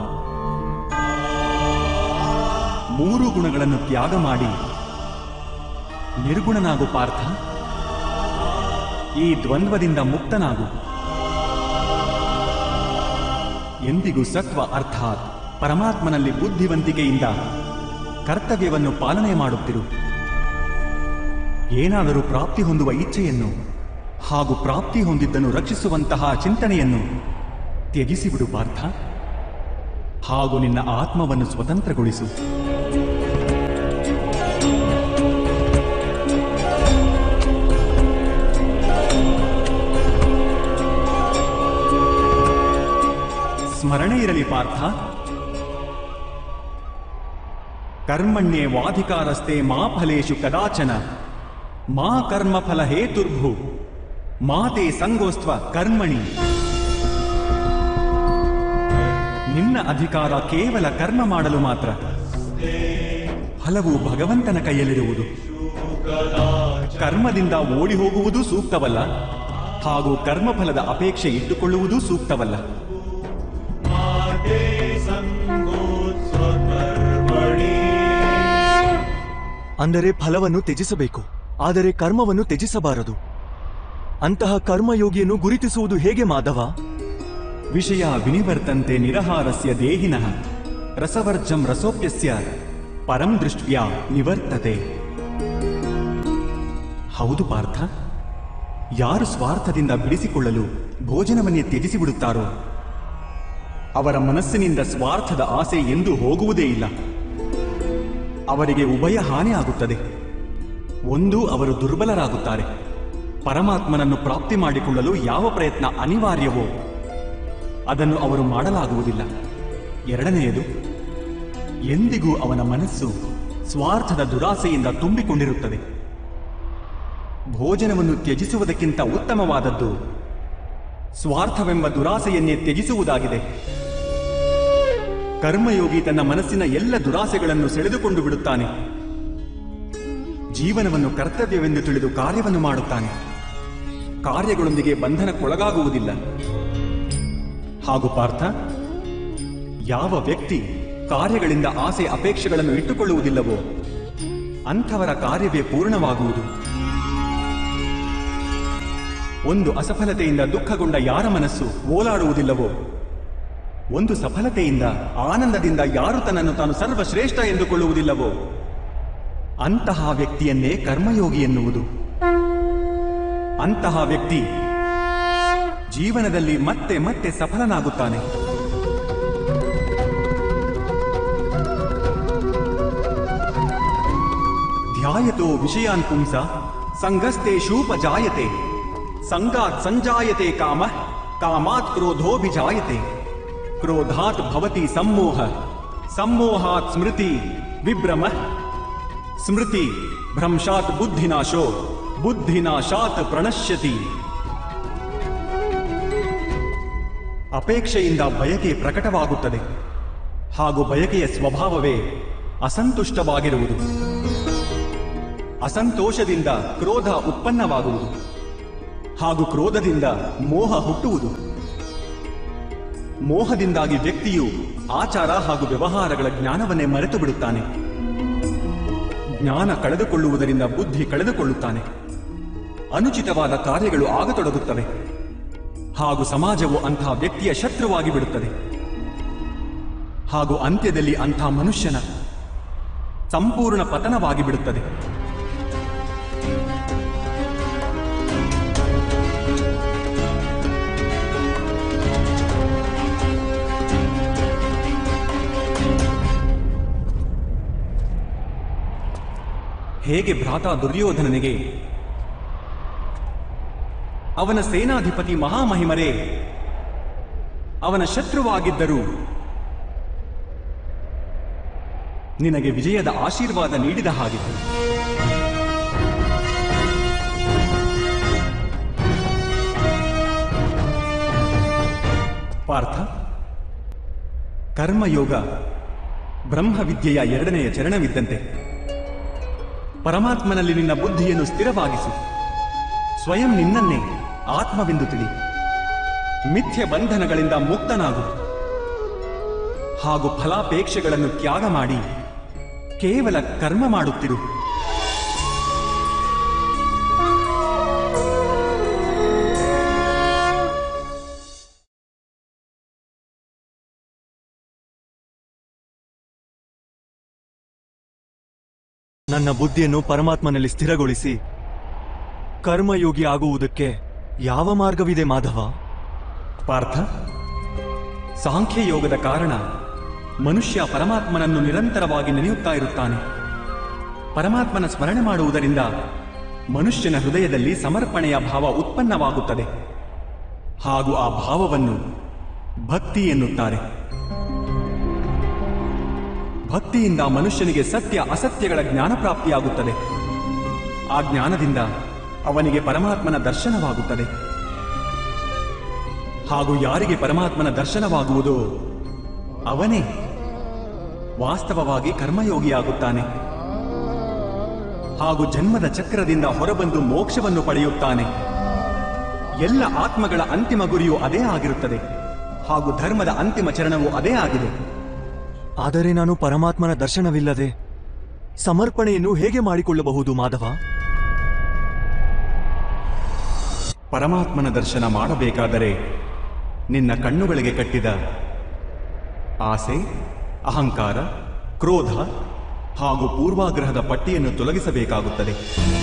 ಮೂರು ಗುಣಗಳನ್ನು ತ್ಯಾಗ ಮಾಡಿ ನಿರ್ಗುಣನಾಗು ಪಾರ್ಥ ಈ ದ್ವಂದ್ವದಿಂದ ಮುಕ್ತನಾಗು ಎಂದಿಗೂ ಸತ್ವ ಅರ್ಥಾತ್ ಪರಮಾತ್ಮನಲ್ಲಿ ಬುದ್ಧಿವಂತಿಕೆಯಿಂದ ಕರ್ತವ್ಯವನ್ನು ಪಾಲನೆ ಮಾಡುತ್ತಿರು ಏನಾದರೂ ಪ್ರಾಪ್ತಿ ಹೊಂದುವ ಇಚ್ಛೆಯನ್ನು ಹಾಗೂ ಪ್ರಾಪ್ತಿ ಹೊಂದಿದ್ದನ್ನು ರಕ್ಷಿಸುವಂತಹ ಚಿಂತನೆಯನ್ನು ತ್ಯಜಿಸಿಬಿಡು ಪಾರ್ಥ ಹಾಗೂ ನಿನ್ನ ಆತ್ಮವನ್ನು ಸ್ವತಂತ್ರಗೊಳಿಸು ಸ್ಮರಣೆ ಇರಲಿ ಪಾರ್ಥ ಕರ್ಮಣ್ಯೇ ವಾಧಿಕಾರಸ್ತೆ ಮಾ ಫಲೇಶು ಕದಾಚನ ಮಾ ಕರ್ಮ ಫಲ ಹೇತುರ್ಭು ಮಾತೆ ಸಂಗೋಸ್ತ್ವ ಕರ್ಮಣಿ ನಿನ್ನ ಅಧಿಕಾರ ಕೇವಲ ಕರ್ಮ ಮಾಡಲು ಮಾತ್ರ ಫಲವು ಭಗವಂತನ ಕೈಯಲ್ಲಿರುವುದು ಕರ್ಮದಿಂದ ಓಡಿ ಹೋಗುವುದು ಸೂಕ್ತವಲ್ಲ ಹಾಗೂ ಕರ್ಮಫಲದ ಅಪೇಕ್ಷೆ ಇಟ್ಟುಕೊಳ್ಳುವುದೂ ಸೂಕ್ತವಲ್ಲ ಅಂದರೆ ಫಲವನ್ನು ತ್ಯಜಿಸಬೇಕು ಆದರೆ ಕರ್ಮವನ್ನು ತ್ಯಜಿಸಬಾರದು ಅಂತಹ ಕರ್ಮಯೋಗಿಯನ್ನು ಗುರುತಿಸುವುದು ಹೇಗೆ ಮಾಧವ ವಿಷಯ ವಿನಿವರ್ತಂತೆ ನಿರಹಾರಸ್ಯ ದೇಹಿನಃ ರಸವರ್ಜಂ ರಸೋಪ್ಯಸ್ಯ ಪರಂ ದೃಷ್ಟ್ಯಾ ನಿವರ್ತತೆ ಹೌದು ಪಾರ್ಥ ಯಾರು ಸ್ವಾರ್ಥದಿಂದ ಬಿಡಿಸಿಕೊಳ್ಳಲು ಭೋಜನವನ್ನೇ ತ್ಯಜಿಸಿಬಿಡುತ್ತಾರೋ ಅವರ ಮನಸ್ಸಿನಿಂದ ಸ್ವಾರ್ಥದ ಆಸೆ ಎಂದೂ ಹೋಗುವುದೇ ಇಲ್ಲ ಅವರಿಗೆ ಉಭಯ ಹಾನಿ ಆಗುತ್ತದೆ ಒಂದು ಅವರು ದುರ್ಬಲರಾಗುತ್ತಾರೆ ಪರಮಾತ್ಮನನ್ನು ಪ್ರಾಪ್ತಿ ಮಾಡಿಕೊಳ್ಳಲು ಯಾವ ಪ್ರಯತ್ನ ಅನಿವಾರ್ಯವೋ ಅದನ್ನು ಅವರು ಮಾಡಲಾಗುವುದಿಲ್ಲ ಎರಡನೆಯದು ಎಂದಿಗೂ ಅವನ ಮನಸ್ಸು ಸ್ವಾರ್ಥದ ದುರಾಸೆಯಿಂದ ತುಂಬಿಕೊಂಡಿರುತ್ತದೆ ಭೋಜನವನ್ನು ತ್ಯಜಿಸುವುದಕ್ಕಿಂತ ಉತ್ತಮವಾದದ್ದು ಸ್ವಾರ್ಥವೆಂಬ ದುರಾಸೆಯನ್ನೇ ತ್ಯಜಿಸುವುದಾಗಿದೆ ಕರ್ಮಯೋಗಿ ತನ್ನ ಮನಸ್ಸಿನ ಎಲ್ಲ ದುರಾಸೆಗಳನ್ನು ಸೆಳೆದುಕೊಂಡು ಬಿಡುತ್ತಾನೆ ಜೀವನವನ್ನು ಕರ್ತವ್ಯವೆಂದು ತಿಳಿದು ಕಾರ್ಯವನ್ನು ಮಾಡುತ್ತಾನೆ ಕಾರ್ಯಗಳೊಂದಿಗೆ ಬಂಧನಕ್ಕೊಳಗಾಗುವುದಿಲ್ಲ ಹಾಗೂ ಪಾರ್ಥ ಯಾವ ವ್ಯಕ್ತಿ ಕಾರ್ಯಗಳಿಂದ ಆಸೆ ಅಪೇಕ್ಷೆಗಳನ್ನು ಇಟ್ಟುಕೊಳ್ಳುವುದಿಲ್ಲವೋ ಅಂಥವರ ಕಾರ್ಯವೇ ಪೂರ್ಣವಾಗುವುದು ಒಂದು ಅಸಫಲತೆಯಿಂದ ದುಃಖಗೊಂಡ ಯಾರ ಮನಸ್ಸು ಓಲಾಡುವುದಿಲ್ಲವೋ ಒಂದು ಸಫಲತೆಯಿಂದ ಆನಂದದಿಂದ ಯಾರು ತನ್ನನ್ನು ತಾನು ಸರ್ವಶ್ರೇಷ್ಠ ಎಂದುಕೊಳ್ಳುವುದಿಲ್ಲವೋ ಅಂತಹ ವ್ಯಕ್ತಿಯನ್ನೇ ಕರ್ಮಯೋಗಿ ಎನ್ನುವುದು ಅಂತಹ ವ್ಯಕ್ತಿ ಜೀವನದಲ್ಲಿ ಮತ್ತೆ ಮತ್ತೆ ಸಫಲನಾಗುತ್ತಾನೆ ಧ್ಯಾಯತೋ ವಿಷಯಾನ್ ಪುಂಸ ಸಂಗಸ್ತೆ ಶೂಪಜಾಯತೆ ಸಂಗಾತ್ ಸಂಜಾಯತೆ ಕಾಮ ಕಾಮಾತ್ ಕ್ರೋಧೋಭಿಜಾಯತೆ ಕ್ರೋಧಾತ್ ಭವತಿ ಸಮ್ಮೋಹ ಸಮ್ಮೋಹಾತ್ ಸ್ಮೃತಿ ವಿಭ್ರಮ ಸ್ಮೃತಿ ಭ್ರಂಶಾತ್ ಬುದ್ಧಿನಾಶೋ ಬುದ್ಧಿನಾಶಾತ್ ಪ್ರಣಶ್ಯತಿ ಅಪೇಕ್ಷೆಯಿಂದ ಬಯಕೆ ಪ್ರಕಟವಾಗುತ್ತದೆ ಹಾಗೂ ಬಯಕೆಯ ಸ್ವಭಾವವೇ ಅಸಂತುಷ್ಟವಾಗಿರುವುದು ಅಸಂತೋಷದಿಂದ ಕ್ರೋಧ ಉತ್ಪನ್ನವಾಗುವುದು ಹಾಗೂ ಕ್ರೋಧದಿಂದ ಮೋಹ ಹುಟ್ಟುವುದು ಮೋಹದಿಂದಾಗಿ ವ್ಯಕ್ತಿಯು ಆಚಾರ ಹಾಗೂ ವ್ಯವಹಾರಗಳ ಜ್ಞಾನವನ್ನೇ ಮರೆತು ಬಿಡುತ್ತಾನೆ ಜ್ಞಾನ ಕಳೆದುಕೊಳ್ಳುವುದರಿಂದ ಬುದ್ಧಿ ಕಳೆದುಕೊಳ್ಳುತ್ತಾನೆ ಅನುಚಿತವಾದ ಕಾರ್ಯಗಳು ಆಗತೊಡಗುತ್ತವೆ ಹಾಗೂ ಸಮಾಜವು ಅಂಥ ವ್ಯಕ್ತಿಯ ಶತ್ರುವಾಗಿ ಬಿಡುತ್ತದೆ ಹಾಗೂ ಅಂತ್ಯದಲ್ಲಿ ಅಂಥ ಮನುಷ್ಯನ ಸಂಪೂರ್ಣ ಪತನವಾಗಿ ಬಿಡುತ್ತದೆ ಹೇಗೆ ಭ್ರಾತ ದುರ್ಯೋಧನನಿಗೆ ಅವನ ಸೇನಾಧಿಪತಿ ಮಹಾಮಹಿಮರೇ ಅವನ ಶತ್ರುವಾಗಿದ್ದರೂ ನಿನಗೆ ವಿಜಯದ ಆಶೀರ್ವಾದ ನೀಡಿದ ಹಾಗಿತ್ತು ಪಾರ್ಥ ಕರ್ಮಯೋಗ ಬ್ರಹ್ಮವಿದ್ಯೆಯ ಎರಡನೆಯ ಚರಣವಿದ್ದಂತೆ ಪರಮಾತ್ಮನಲ್ಲಿ ನಿನ್ನ ಬುದ್ಧಿಯನ್ನು ಸ್ಥಿರವಾಗಿಸು ಸ್ವಯಂ ನಿನ್ನನ್ನೇ ಆತ್ಮವೆಂದು ತಿಳಿ ಮಿಥ್ಯ ಬಂಧನಗಳಿಂದ ಮುಕ್ತನಾಗು ಹಾಗೂ ಫಲಾಪೇಕ್ಷೆಗಳನ್ನು ತ್ಯಾಗ ಮಾಡಿ ಕೇವಲ ಕರ್ಮ ಮಾಡುತ್ತಿರು ನನ್ನ ಬುದ್ಧಿಯನ್ನು ಪರಮಾತ್ಮನಲ್ಲಿ ಸ್ಥಿರಗೊಳಿಸಿ ಕರ್ಮಯೋಗಿ ಆಗುವುದಕ್ಕೆ ಯಾವ ಮಾರ್ಗವಿದೆ ಮಾಧವ ಪಾರ್ಥ ಸಾಂಖ್ಯ ಯೋಗದ ಕಾರಣ ಮನುಷ್ಯ ಪರಮಾತ್ಮನನ್ನು ನಿರಂತರವಾಗಿ ನೆನೆಯುತ್ತಾ ಇರುತ್ತಾನೆ ಪರಮಾತ್ಮನ ಸ್ಮರಣೆ ಮಾಡುವುದರಿಂದ ಮನುಷ್ಯನ ಹೃದಯದಲ್ಲಿ ಸಮರ್ಪಣೆಯ ಭಾವ ಉತ್ಪನ್ನವಾಗುತ್ತದೆ ಹಾಗೂ ಆ ಭಾವವನ್ನು ಭಕ್ತಿ ಎನ್ನುತ್ತಾರೆ ಭಕ್ತಿಯಿಂದ ಮನುಷ್ಯನಿಗೆ ಸತ್ಯ ಅಸತ್ಯಗಳ ಜ್ಞಾನ ಪ್ರಾಪ್ತಿಯಾಗುತ್ತದೆ ಆ ಜ್ಞಾನದಿಂದ ಅವನಿಗೆ ಪರಮಾತ್ಮನ ದರ್ಶನವಾಗುತ್ತದೆ ಹಾಗೂ ಯಾರಿಗೆ ಪರಮಾತ್ಮನ ದರ್ಶನವಾಗುವುದೋ ಅವನೇ ವಾಸ್ತವವಾಗಿ ಕರ್ಮಯೋಗಿಯಾಗುತ್ತಾನೆ ಹಾಗೂ ಜನ್ಮದ ಚಕ್ರದಿಂದ ಹೊರಬಂದು ಮೋಕ್ಷವನ್ನು ಪಡೆಯುತ್ತಾನೆ ಎಲ್ಲ ಆತ್ಮಗಳ ಅಂತಿಮ ಗುರಿಯು ಅದೇ ಆಗಿರುತ್ತದೆ ಹಾಗೂ ಧರ್ಮದ ಅಂತಿಮ ಚರಣವು ಅದೇ ಆಗಿದೆ ಆದರೆ ನಾನು ಪರಮಾತ್ಮನ ದರ್ಶನವಿಲ್ಲದೆ ಸಮರ್ಪಣೆಯನ್ನು ಹೇಗೆ ಮಾಡಿಕೊಳ್ಳಬಹುದು ಮಾಧವ ಪರಮಾತ್ಮನ ದರ್ಶನ ಮಾಡಬೇಕಾದರೆ ನಿನ್ನ ಕಣ್ಣುಗಳಿಗೆ ಕಟ್ಟಿದ ಆಸೆ ಅಹಂಕಾರ ಕ್ರೋಧ ಹಾಗೂ ಪೂರ್ವಾಗ್ರಹದ ಪಟ್ಟಿಯನ್ನು ತೊಲಗಿಸಬೇಕಾಗುತ್ತದೆ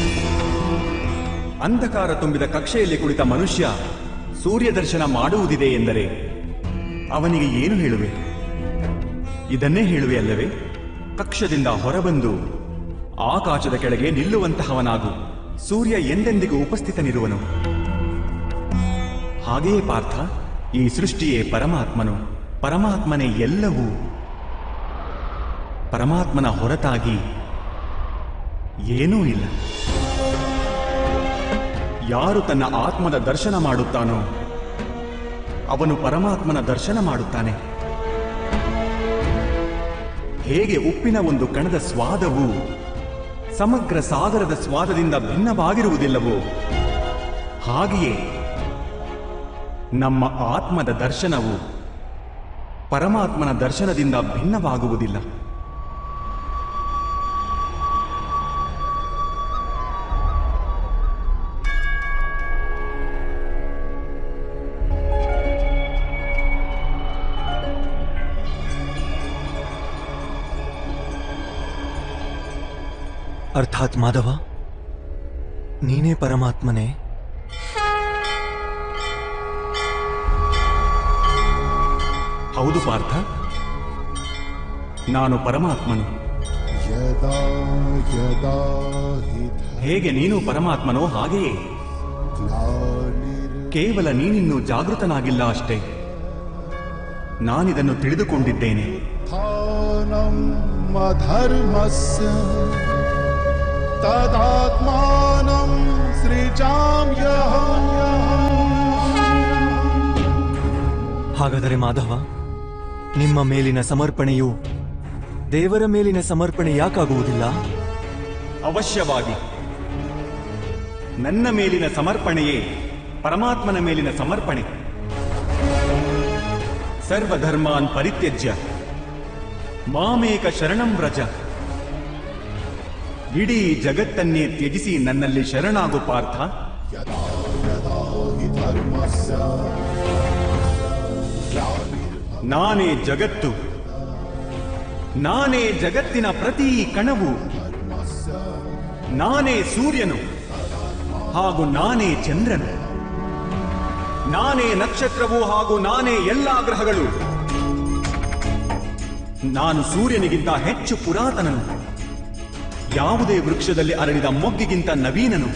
ಅಂಧಕಾರ ತುಂಬಿದ ಕಕ್ಷೆಯಲ್ಲಿ ಕುಳಿತ ಮನುಷ್ಯ ಸೂರ್ಯ ದರ್ಶನ ಮಾಡುವುದಿದೆ ಎಂದರೆ ಅವನಿಗೆ ಏನು ಹೇಳುವೆ ಇದನ್ನೇ ಹೇಳುವೆ ಅಲ್ಲವೇ ಕಕ್ಷದಿಂದ ಹೊರಬಂದು ಆಕಾಶದ ಕೆಳಗೆ ನಿಲ್ಲುವಂತಹವನಾಗು ಸೂರ್ಯ ಎಂದೆಂದಿಗೂ ಉಪಸ್ಥಿತನಿರುವನು ಹಾಗೆಯೇ ಪಾರ್ಥ ಈ ಸೃಷ್ಟಿಯೇ ಪರಮಾತ್ಮನು ಪರಮಾತ್ಮನೇ ಎಲ್ಲವೂ ಪರಮಾತ್ಮನ ಹೊರತಾಗಿ ಏನೂ ಇಲ್ಲ ಯಾರು ತನ್ನ ಆತ್ಮದ ದರ್ಶನ ಮಾಡುತ್ತಾನೋ ಅವನು ಪರಮಾತ್ಮನ ದರ್ಶನ ಮಾಡುತ್ತಾನೆ ಹೇಗೆ ಉಪ್ಪಿನ ಒಂದು ಕಣದ ಸ್ವಾದವು ಸಮಗ್ರ ಸಾಗರದ ಸ್ವಾದದಿಂದ ಭಿನ್ನವಾಗಿರುವುದಿಲ್ಲವೋ ಹಾಗೆಯೇ ನಮ್ಮ ಆತ್ಮದ ದರ್ಶನವು ಪರಮಾತ್ಮನ ದರ್ಶನದಿಂದ ಭಿನ್ನವಾಗುವುದಿಲ್ಲ ಅರ್ಥಾತ್ ಮಾಧವ ನೀನೇ ಪರಮಾತ್ಮನೇ ಹೌದು ಪಾರ್ಥ ನಾನು ಪರಮಾತ್ಮನು यदा यदा हि ಹೇಗೆ ನೀನು ಪರಮಾತ್ಮನೋ ಹಾಗೆಯೇ ग्लानिर् ಕೇವಲ ನೀನಿನ್ನೂ ಜಾಗೃತನಾಗಿಲ್ಲ ಅಷ್ಟೇ ನಾನಿದನ್ನು ತಿಳಿದುಕೊಂಡಿದ್ದೇನೆ स्थानम् अधर्मस्य तदात्मानं सृजाम्यहम् ಹಾಗಾದರೆ ಮಾಧವ ನಿಮ್ಮ ಮೇಲಿನ ಸಮರ್ಪಣೆಯು ದೇವರ ಮೇಲಿನ ಸಮರ್ಪಣೆ ಯಾಕಾಗುವುದಿಲ್ಲ ಅವಶ್ಯವಾಗಿ ನನ್ನ ಮೇಲಿನ ಸಮರ್ಪಣೆಯೇ ಪರಮಾತ್ಮನ ಮೇಲಿನ ಸಮರ್ಪಣೆ ಸರ್ವಧರ್ಮಾನ್ ಪರಿತ್ಯಜ್ಯ ಮಾಮೇಕ ಶರಣಂ ವ್ರಜ ಇಡೀ ಜಗತ್ತನ್ನೇ ತ್ಯಜಿಸಿ ನನ್ನಲ್ಲಿ ಶರಣಾಗು ಪಾರ್ಥ यदा यदा हि धर्मस्य ग्लानिर् ನಾನೇ ಜಗತ್ತು ನಾನೇ ಜಗತ್ತಿನ ಪ್ರತಿ ಕಣವು ನಾನೇ ಸೂರ್ಯನು ಹಾಗೂ ನಾನೇ ಚಂದ್ರನು ನಾನೇ ನಕ್ಷತ್ರವು ಹಾಗೂ ನಾನೇ ಎಲ್ಲಾ ಗ್ರಹಗಳು ನಾನು ಸೂರ್ಯನಿಗಿಂತ ಹೆಚ್ಚು ಪುರಾತನನು ಯಾವುದೇ ವೃಕ್ಷದಲ್ಲಿ ಅರಳಿದ ಮೊಗ್ಗಿಗಿಂತ ನವೀನನು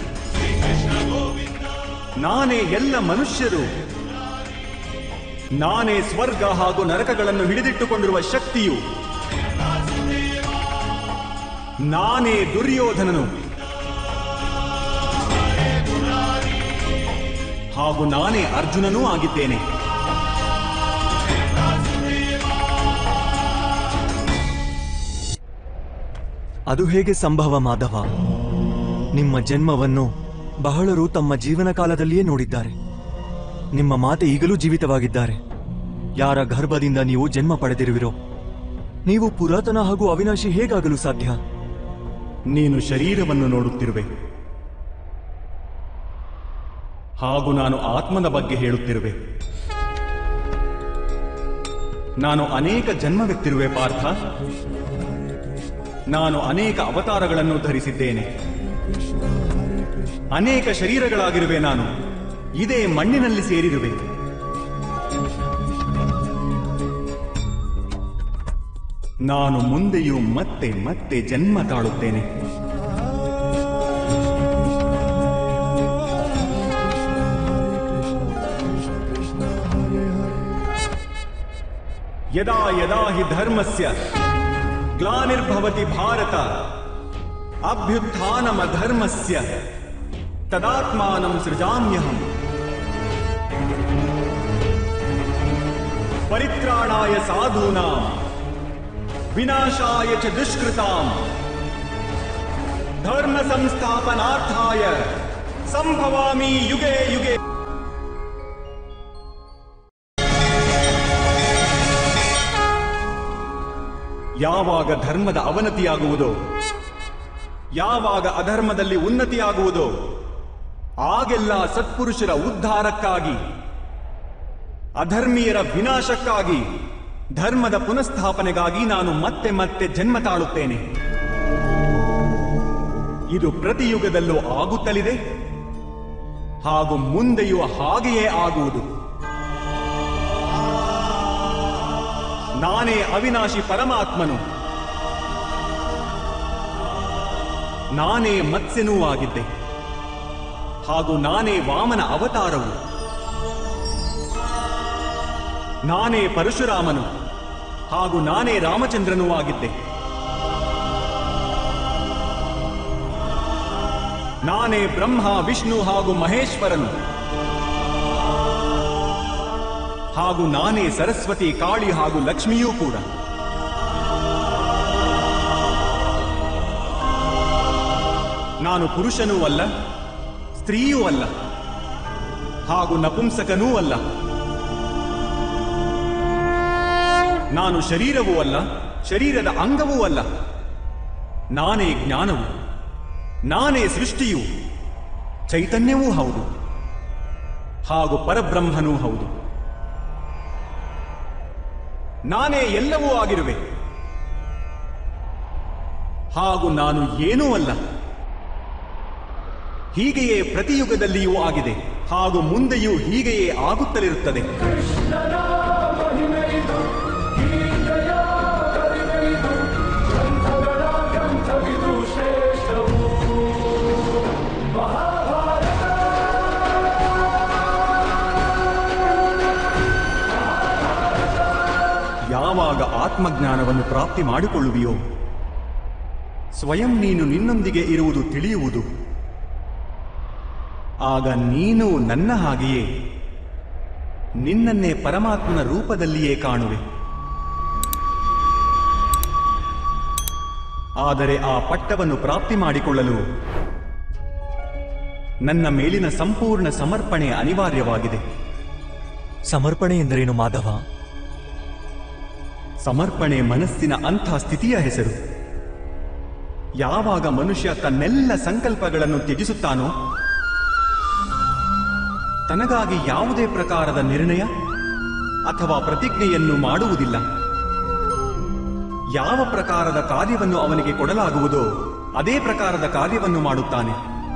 ನಾನೇ ಎಲ್ಲ ಮನುಷ್ಯರು ನಾನೇ ಸ್ವರ್ಗ ಹಾಗೂ ನರಕಗಳನ್ನು ಹಿಡಿದಿಟ್ಟುಕೊಂಡಿರುವ ಶಕ್ತಿಯು ನಾನೇ ದುರ್ಯೋಧನನು ಹಾಗೂ ನಾನೇ ಅರ್ಜುನನೂ ಆಗಿದ್ದೇನೆ ಅದು ಹೇಗೆ ಸಂಭವ ಮಾಧವ ನಿಮ್ಮ ಜನ್ಮವನ್ನು ಬಹಳರು ತಮ್ಮ ಜೀವನ ಕಾಲದಲ್ಲಿಯೇ ನೋಡಿದ್ದಾರೆ ನಿಮ್ಮ ಮಾತೆ ಈಗಲೂ ಜೀವಿತವಾಗಿದ್ದಾರೆ ಯಾರ ಗರ್ಭದಿಂದ ನೀವು ಜನ್ಮ ಪಡೆದಿರುವಿರೋ ನೀವು ಪುರಾತನ ಹಾಗೂ ಅವಿನಾಶಿ ಹೇಗಾಗಲು ಸಾಧ್ಯ ನೀನು ಶರೀರವನ್ನು ನೋಡುತ್ತಿರುವೆ ಹಾಗೂ ನಾನು ಆತ್ಮದ ಬಗ್ಗೆ ಹೇಳುತ್ತಿರುವೆ ನಾನು ಅನೇಕ ಜನ್ಮವೆತ್ತಿರುವೆ ಪಾರ್ಥ ನಾನು ಅನೇಕ ಅವತಾರಗಳನ್ನು ಧರಿಸಿದ್ದೇನೆ ಅನೇಕ ಶರೀರಗಳಾಗಿರುವೆ ನಾನು ಇದೇ ಮಣ್ಣಿನಲ್ಲಿ ಸೇರಿರುವೆ ನಾನು ಮುಂದೆಯೂ ಮತ್ತೆ ಮತ್ತೆ ಜನ್ಮ ತಾಳುತ್ತೇನೆ ಯದಾ ಯದಾ ಹಿ ಧರ್ಮಸ್ಯ ಗ್ಲಾನಿರ್ಭವತಿ ಭಾರತ ಅಭ್ಯುತ್ಥಾನಮಧರ್ಮಸ್ಯ ತದಾತ್ಮಾನಂ ಸೃಜಾಮ್ಯಹಂ ಪರಿತ್ರಾಣಾಯ ಸಾಧೂನಾಂ ವಿನಾಶಾಯ ಚ ದುಷ್ಕೃತಾಂ ಧರ್ಮ ಸಂಸ್ಥಾಪನಾರ್ಥಾಯ ಸಂಭವಾಮಿ ಯುಗೆ ಯುಗೆ ಯಾವಾಗ ಧರ್ಮದ ಅವನತಿಯಾಗುವುದೋ ಯಾವಾಗ ಅಧರ್ಮದಲ್ಲಿ ಉನ್ನತಿಯಾಗುವುದೋ ಆಗೆಲ್ಲ ಸತ್ಪುರುಷರ ಉದ್ಧಾರಕ್ಕಾಗಿ ಅಧರ್ಮೀಯರ ವಿನಾಶಕ್ಕಾಗಿ ಧರ್ಮದ ಪುನಃಸ್ಥಾಪನೆಗಾಗಿ ನಾನು ಮತ್ತೆ ಮತ್ತೆ ಜನ್ಮ ತಾಳುತ್ತೇನೆ ಇದು ಪ್ರತಿ ಯುಗದಲ್ಲೂ ಆಗುತ್ತಲಿದೆ ಹಾಗೂ ಮುಂದೆಯೂ ಹಾಗೆಯೇ ಆಗುವುದು ನಾನೇ ಅವಿನಾಶಿ ಪರಮಾತ್ಮನು ನಾನೇ ಮತ್ಸ್ಯನೂ ಆಗಿದ್ದೆ ಹಾಗೂ ನಾನೇ ವಾಮನ ಅವತಾರವು ನಾನೇ ಪರಶುರಾಮನು ಹಾಗೂ ನಾನೇ ರಾಮಚಂದ್ರನೂ ಆಗಿದ್ದೆ ನಾನೇ ಬ್ರಹ್ಮ ವಿಷ್ಣು ಹಾಗೂ ಮಹೇಶ್ವರನು ಹಾಗೂ ನಾನೇ ಸರಸ್ವತಿ ಕಾಳಿ ಹಾಗೂ ಲಕ್ಷ್ಮಿಯೂ ಕೂಡ ನಾನು ಪುರುಷನೂ ಅಲ್ಲ ಸ್ತ್ರೀಯೂ ಅಲ್ಲ ಹಾಗೂ ನಪುಂಸಕನೂ ಅಲ್ಲ ನಾನು ಶರೀರವೂ ಅಲ್ಲ ಶರೀರದ ಅಂಗವೂ ಅಲ್ಲ ನಾನೇ ಜ್ಞಾನವು ನಾನೇ ಸೃಷ್ಟಿಯು ಚೈತನ್ಯವೂ ಹೌದು ಹಾಗೂ ಪರಬ್ರಹ್ಮನೂ ಹೌದು ನಾನೇ ಎಲ್ಲವೂ ಆಗಿರುವೆ ಹಾಗೂ ನಾನು ಏನೂ ಅಲ್ಲ ಹೀಗೆಯೇ ಪ್ರತಿಯುಗದಲ್ಲಿಯೂ ಆಗಿದೆ ಹಾಗೂ ಮುಂದೆಯೂ ಹೀಗೆಯೇ ಆಗುತ್ತಲಿರುತ್ತದೆ ಯಾವಾಗ ಆತ್ಮಜ್ಞಾನವನ್ನು ಪ್ರಾಪ್ತಿ ಮಾಡಿಕೊಳ್ಳುವಿಯೋ ಸ್ವಯಂ ನೀನು ನಿನ್ನೊಂದಿಗೆ ಇರುವುದು ತಿಳಿಯುವುದು ಆಗ ನೀನು ನನ್ನ ಹಾಗೆಯೇ ನಿನ್ನನ್ನೇ ಪರಮಾತ್ಮನ ರೂಪದಲ್ಲಿಯೇ ಕಾಣುವೆ ಆದರೆ ಆ ಪಟ್ಟವನ್ನು ಪ್ರಾಪ್ತಿ ಮಾಡಿಕೊಳ್ಳಲು ನನ್ನ ಮೇಲಿನ ಸಂಪೂರ್ಣ ಸಮರ್ಪಣೆ ಅನಿವಾರ್ಯವಾಗಿದೆ ಸಮರ್ಪಣೆ ಎಂದರೇನು ಮಾಧವ ಸಮರ್ಪಣೆ ಮನಸ್ಸಿನ ಅಂಥ ಸ್ಥಿತಿಯ ಹೆಸರು ಯಾವಾಗ ಮನುಷ್ಯ ತನ್ನೆಲ್ಲ ಸಂಕಲ್ಪಗಳನ್ನು ತ್ಯಜಿಸುತ್ತಾನೋ ತನಗಾಗಿ ಯಾವುದೇ ಪ್ರಕಾರದ ನಿರ್ಣಯ ಅಥವಾ ಪ್ರತಿಜ್ಞೆಯನ್ನು ಮಾಡುವುದಿಲ್ಲ ಯಾವ ಪ್ರಕಾರದ ಕಾರ್ಯವನ್ನು ಅವನಿಗೆ ಕೊಡಲಾಗುವುದೋ ಅದೇ ಪ್ರಕಾರದ ಕಾರ್ಯವನ್ನು ಮಾಡುತ್ತಾನೆ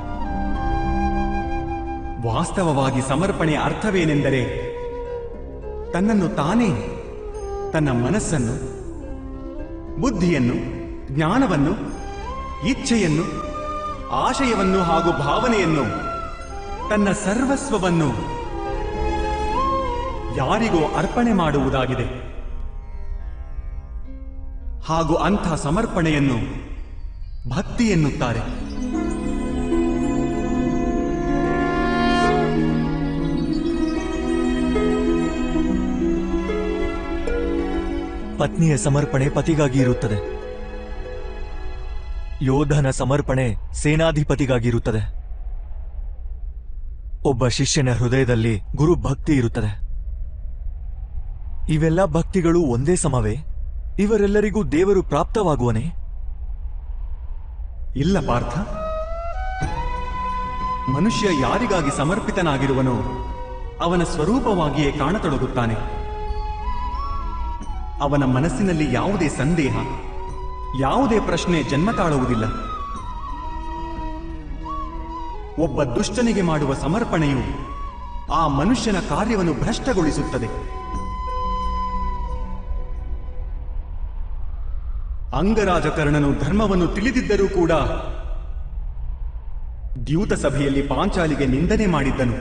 ವಾಸ್ತವವಾಗಿ ಸಮರ್ಪಣೆಯ ಅರ್ಥವೇನೆಂದರೆ ತನ್ನನ್ನು ತಾನೇ ತನ್ನ ಮನಸ್ಸನ್ನು ಬುದ್ಧಿಯನ್ನು ಜ್ಞಾನವನ್ನು ಇಚ್ಛೆಯನ್ನು ಆಶಯವನ್ನು ಹಾಗೂ ಭಾವನೆಯನ್ನು ತನ್ನ ಸರ್ವಸ್ವವನ್ನು ಯಾರಿಗೋ ಅರ್ಪಣೆ ಮಾಡುವುದಾಗಿದೆ ಹಾಗೂ ಅಂಥ ಸಮರ್ಪಣೆಯನ್ನು ಭಕ್ತಿ ಎನ್ನುತ್ತಾರೆ ಪತ್ನಿಯ ಸಮರ್ಪಣೆ ಪತಿಗಾಗಿ ಇರುತ್ತದೆ ಯೋಧನ ಸಮರ್ಪಣೆ ಸೇನಾಧಿಪತಿಗಾಗಿ ಇರುತ್ತದೆ ಒಬ್ಬ ಶಿಷ್ಯನ ಹೃದಯದಲ್ಲಿ ಗುರು ಭಕ್ತಿ ಇರುತ್ತದೆ ಇವೆಲ್ಲ ಭಕ್ತಿಗಳು ಒಂದೇ ಸಮವೇ ಇವರೆಲ್ಲರಿಗೂ ದೇವರು ಪ್ರಾಪ್ತವಾಗುವನೇ ಇಲ್ಲ ಪಾರ್ಥ ಮನುಷ್ಯ ಯಾರಿಗಾಗಿ ಸಮರ್ಪಿತನಾಗಿರುವನೋ ಅವನ ಸ್ವರೂಪವಾಗಿಯೇ ಕಾಣತೊಡಗುತ್ತಾನೆ ಅವನ ಮನಸ್ಸಿನಲ್ಲಿ ಯಾವುದೇ ಸಂದೇಹ ಯಾವುದೇ ಪ್ರಶ್ನೆ ಜನ್ಮ ತಾಳುವುದಿಲ್ಲ ಒಬ್ಬ ದುಷ್ಟನಿಗೆ ಮಾಡುವ ಸಮರ್ಪಣೆಯು ಆ ಮನುಷ್ಯನ ಕಾರ್ಯವನ್ನು ಭ್ರಷ್ಟಗೊಳಿಸುತ್ತದೆ ಅಂಗರಾಜಕರ್ಣನು ಧರ್ಮವನ್ನು ತಿಳಿದಿದ್ದರೂ ಕೂಡ ದ್ಯೂತ ಸಭೆಯಲ್ಲಿ ಪಾಂಚಾಲಿಗೆ ನಿಂದನೆ ಮಾಡಿದ್ದನು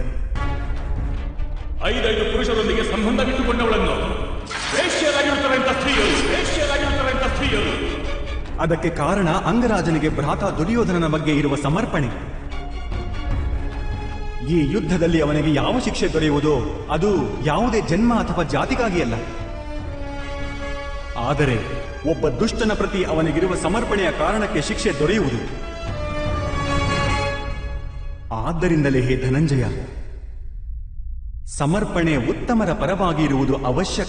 ಐದೈದು ಪುರುಷರೊಂದಿಗೆ ಸಂಬಂಧವಿಟ್ಟುಕೊಂಡವಳನ್ನು ವೇಶ್ಯರಾಗಿರುತ್ತಾರಂತ ಸ್ತ್ರೀಯರು ವೇಶ್ಯರಾಗಿರುತ್ತಾರಂತ ಸ್ತ್ರೀಯರು ಅದಕ್ಕೆ ಕಾರಣ ಅಂಗರಾಜನಿಗೆ ಭ್ರಾತ ದುರ್ಯೋಧನನ ಬಗ್ಗೆ ಇರುವ ಸಮರ್ಪಣೆ ಈ ಯುದ್ಧದಲ್ಲಿ ಅವನಿಗೆ ಯಾವ ಶಿಕ್ಷೆ ದೊರೆಯುವುದೋ ಅದು ಯಾವುದೇ ಜನ್ಮ ಅಥವಾ ಜಾತಿಗಾಗಿ ಅಲ್ಲ ಆದರೆ ಒಬ್ಬ ದುಷ್ಟನ ಪ್ರತಿ ಅವನಿಗಿರುವ ಸಮರ್ಪಣೆಯ ಕಾರಣಕ್ಕೆ ಶಿಕ್ಷೆ ದೊರೆಯುವುದು ಆದ್ದರಿಂದಲೇ ಹೇ ಧನಂಜಯ ಸಮರ್ಪಣೆ ಉತ್ತಮರ ಪರವಾಗಿ ಇರುವುದು ಅವಶ್ಯಕ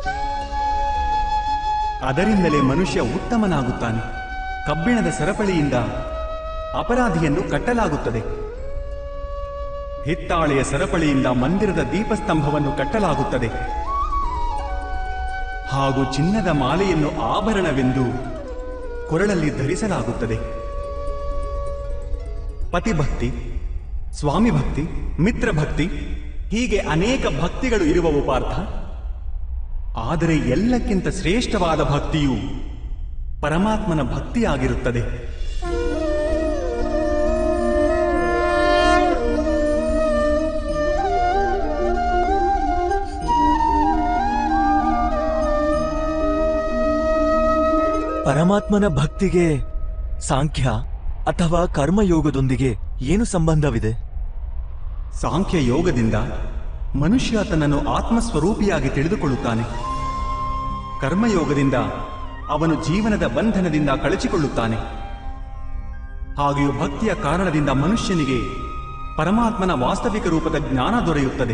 ಅದರಿಂದಲೇ ಮನುಷ್ಯ ಉತ್ತಮನಾಗುತ್ತಾನೆ ಕಬ್ಬಿಣದ ಸರಪಳಿಯಿಂದ ಅಪರಾಧಿಯನ್ನು ಕಟ್ಟಲಾಗುತ್ತದೆ ಹಿತ್ತಾಳೆಯ ಸರಪಳಿಯಿಂದ ಮಂದಿರದ ದೀಪಸ್ತಂಭವನ್ನು ಕಟ್ಟಲಾಗುತ್ತದೆ ಹಾಗೂ ಚಿನ್ನದ ಮಾಲೆಯನ್ನು ಆಭರಣವೆಂದು ಕೊರಳಲ್ಲಿ ಧರಿಸಲಾಗುತ್ತದೆ ಪತಿಭಕ್ತಿ ಸ್ವಾಮಿ ಭಕ್ತಿ ಮಿತ್ರ ಭಕ್ತಿ ಹೀಗೆ ಅನೇಕ ಭಕ್ತಿಗಳು ಇರುವವು ಪಾರ್ಥ ಆದರೆ ಎಲ್ಲಕ್ಕಿಂತ ಶ್ರೇಷ್ಠವಾದ ಭಕ್ತಿಯು ಪರಮಾತ್ಮನ ಭಕ್ತಿಯಾಗಿರುತ್ತದೆ ಪರಮಾತ್ಮನ ಭಕ್ತಿಗೆ ಸಾಂಖ್ಯ ಅಥವಾ ಕರ್ಮಯೋಗದೊಂದಿಗೆ ಏನು ಸಂಬಂಧವಿದೆ ಸಾಂಖ್ಯ ಯೋಗದಿಂದ ಮನುಷ್ಯ ತನ್ನನ್ನು ಆತ್ಮಸ್ವರೂಪಿಯಾಗಿ ತಿಳಿದುಕೊಳ್ಳುತ್ತಾನೆ ಕರ್ಮಯೋಗದಿಂದ ಅವನು ಜೀವನದ ಬಂಧನದಿಂದ ಕಳಚಿಕೊಳ್ಳುತ್ತಾನೆ ಹಾಗೆಯೂ ಭಕ್ತಿಯ ಕಾರಣದಿಂದ ಮನುಷ್ಯನಿಗೆ ಪರಮಾತ್ಮನ ವಾಸ್ತವಿಕ ರೂಪದ ಜ್ಞಾನ ದೊರೆಯುತ್ತದೆ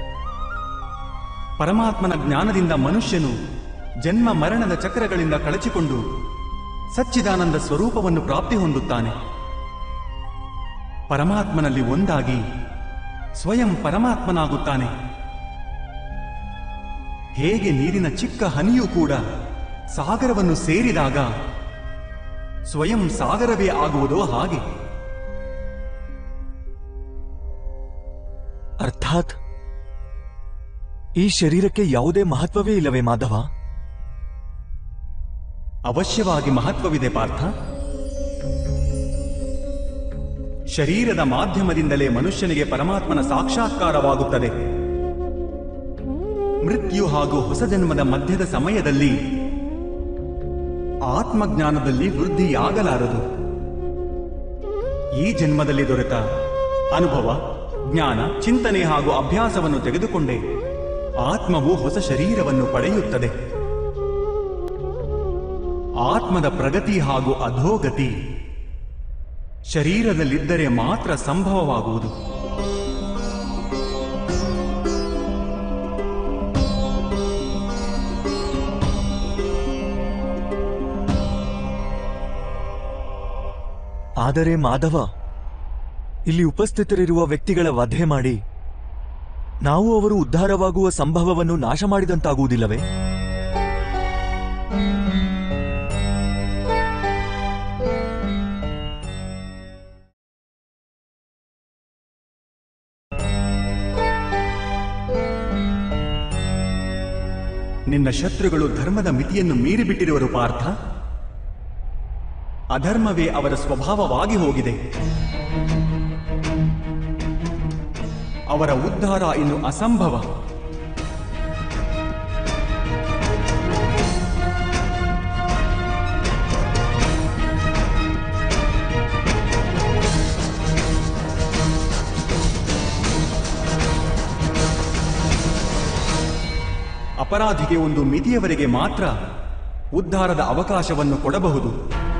ಪರಮಾತ್ಮನ ಜ್ಞಾನದಿಂದ ಮನುಷ್ಯನು ಜನ್ಮ ಮರಣದ ಚಕ್ರಗಳಿಂದ ಕಳಚಿಕೊಂಡು ಸಚ್ಚಿದಾನಂದ ಸ್ವರೂಪವನ್ನು ಪ್ರಾಪ್ತಿ ಹೊಂದುತ್ತಾನೆ ಪರಮಾತ್ಮನಲ್ಲಿ ಒಂದಾಗಿ ಸ್ವಯಂ ಪರಮಾತ್ಮನಾಗುತ್ತಾನೆ ಹೇಗೆ ನೀರಿನ ಚಿಕ್ಕ ಹನಿಯೂ ಕೂಡ ಸಾಗರವನ್ನು ಸೇರಿದಾಗ ಸ್ವಯಂ ಸಾಗರವೇ ಆಗುವುದೋ ಹಾಗೆ ಅರ್ಥಾತ್ ಈ ಶರೀರಕ್ಕೆ ಯಾವುದೇ ಮಹತ್ವವೇ ಇಲ್ಲವೇ ಮಾಧವ ಅವಶ್ಯವಾಗಿ ಮಹತ್ವವಿದೆ ಪಾರ್ಥ ಶರೀರದ ಮಾಧ್ಯಮದಿಂದಲೇ ಮನುಷ್ಯನಿಗೆ ಪರಮಾತ್ಮನ ಸಾಕ್ಷಾತ್ಕಾರವಾಗುತ್ತದೆ ಮೃತ್ಯು ಹಾಗೂ ಹೊಸ ಜನ್ಮದ ಮಧ್ಯದ ಸಮಯದಲ್ಲಿ ಆತ್ಮಜ್ಞಾನದಲ್ಲಿ ವೃದ್ಧಿಯಾಗಲಾರದು ಈ ಜನ್ಮದಲ್ಲಿ ದೊರೆತ ಅನುಭವ ಜ್ಞಾನ ಚಿಂತನೆ ಹಾಗೂ ಅಭ್ಯಾಸವನ್ನು ತೆಗೆದುಕೊಂಡೇ ಆತ್ಮವು ಹೊಸ ಶರೀರವನ್ನು ಪಡೆಯುತ್ತದೆ ಆತ್ಮದ ಪ್ರಗತಿ ಹಾಗೂ ಅಧೋಗತಿ ಶರೀರದಲ್ಲಿದ್ದರೆ ಮಾತ್ರ ಸಂಭವವಾಗುವುದು ಆದರೆ ಮಾಧವ ಇಲ್ಲಿ ಉಪಸ್ಥಿತರಿರುವ ವ್ಯಕ್ತಿಗಳ ವಧೆ ಮಾಡಿ ನಾವು ಅವರು ಉದ್ಧಾರವಾಗುವ ಸಂಭವವನ್ನು ನಾಶ ಮಾಡಿದಂತಾಗುವುದಿಲ್ಲವೇ ನಿನ್ನ ಶತ್ರುಗಳು ಧರ್ಮದ ಮಿತಿಯನ್ನು ಮೀರಿಬಿಟ್ಟಿರುವರು ಪಾರ್ಥ ಅಧರ್ಮವೇ ಅವರ ಸ್ವಭಾವವಾಗಿ ಹೋಗಿದೆ ಅವರ ಉದ್ಧಾರ ಇನ್ನು ಅಸಂಭವ ಅಪರಾಧಿಗೆ ಒಂದು ಮಿತಿಯವರೆಗೆ ಮಾತ್ರ ಉದ್ಧಾರದ ಅವಕಾಶವನ್ನು ಕೊಡಬಹುದು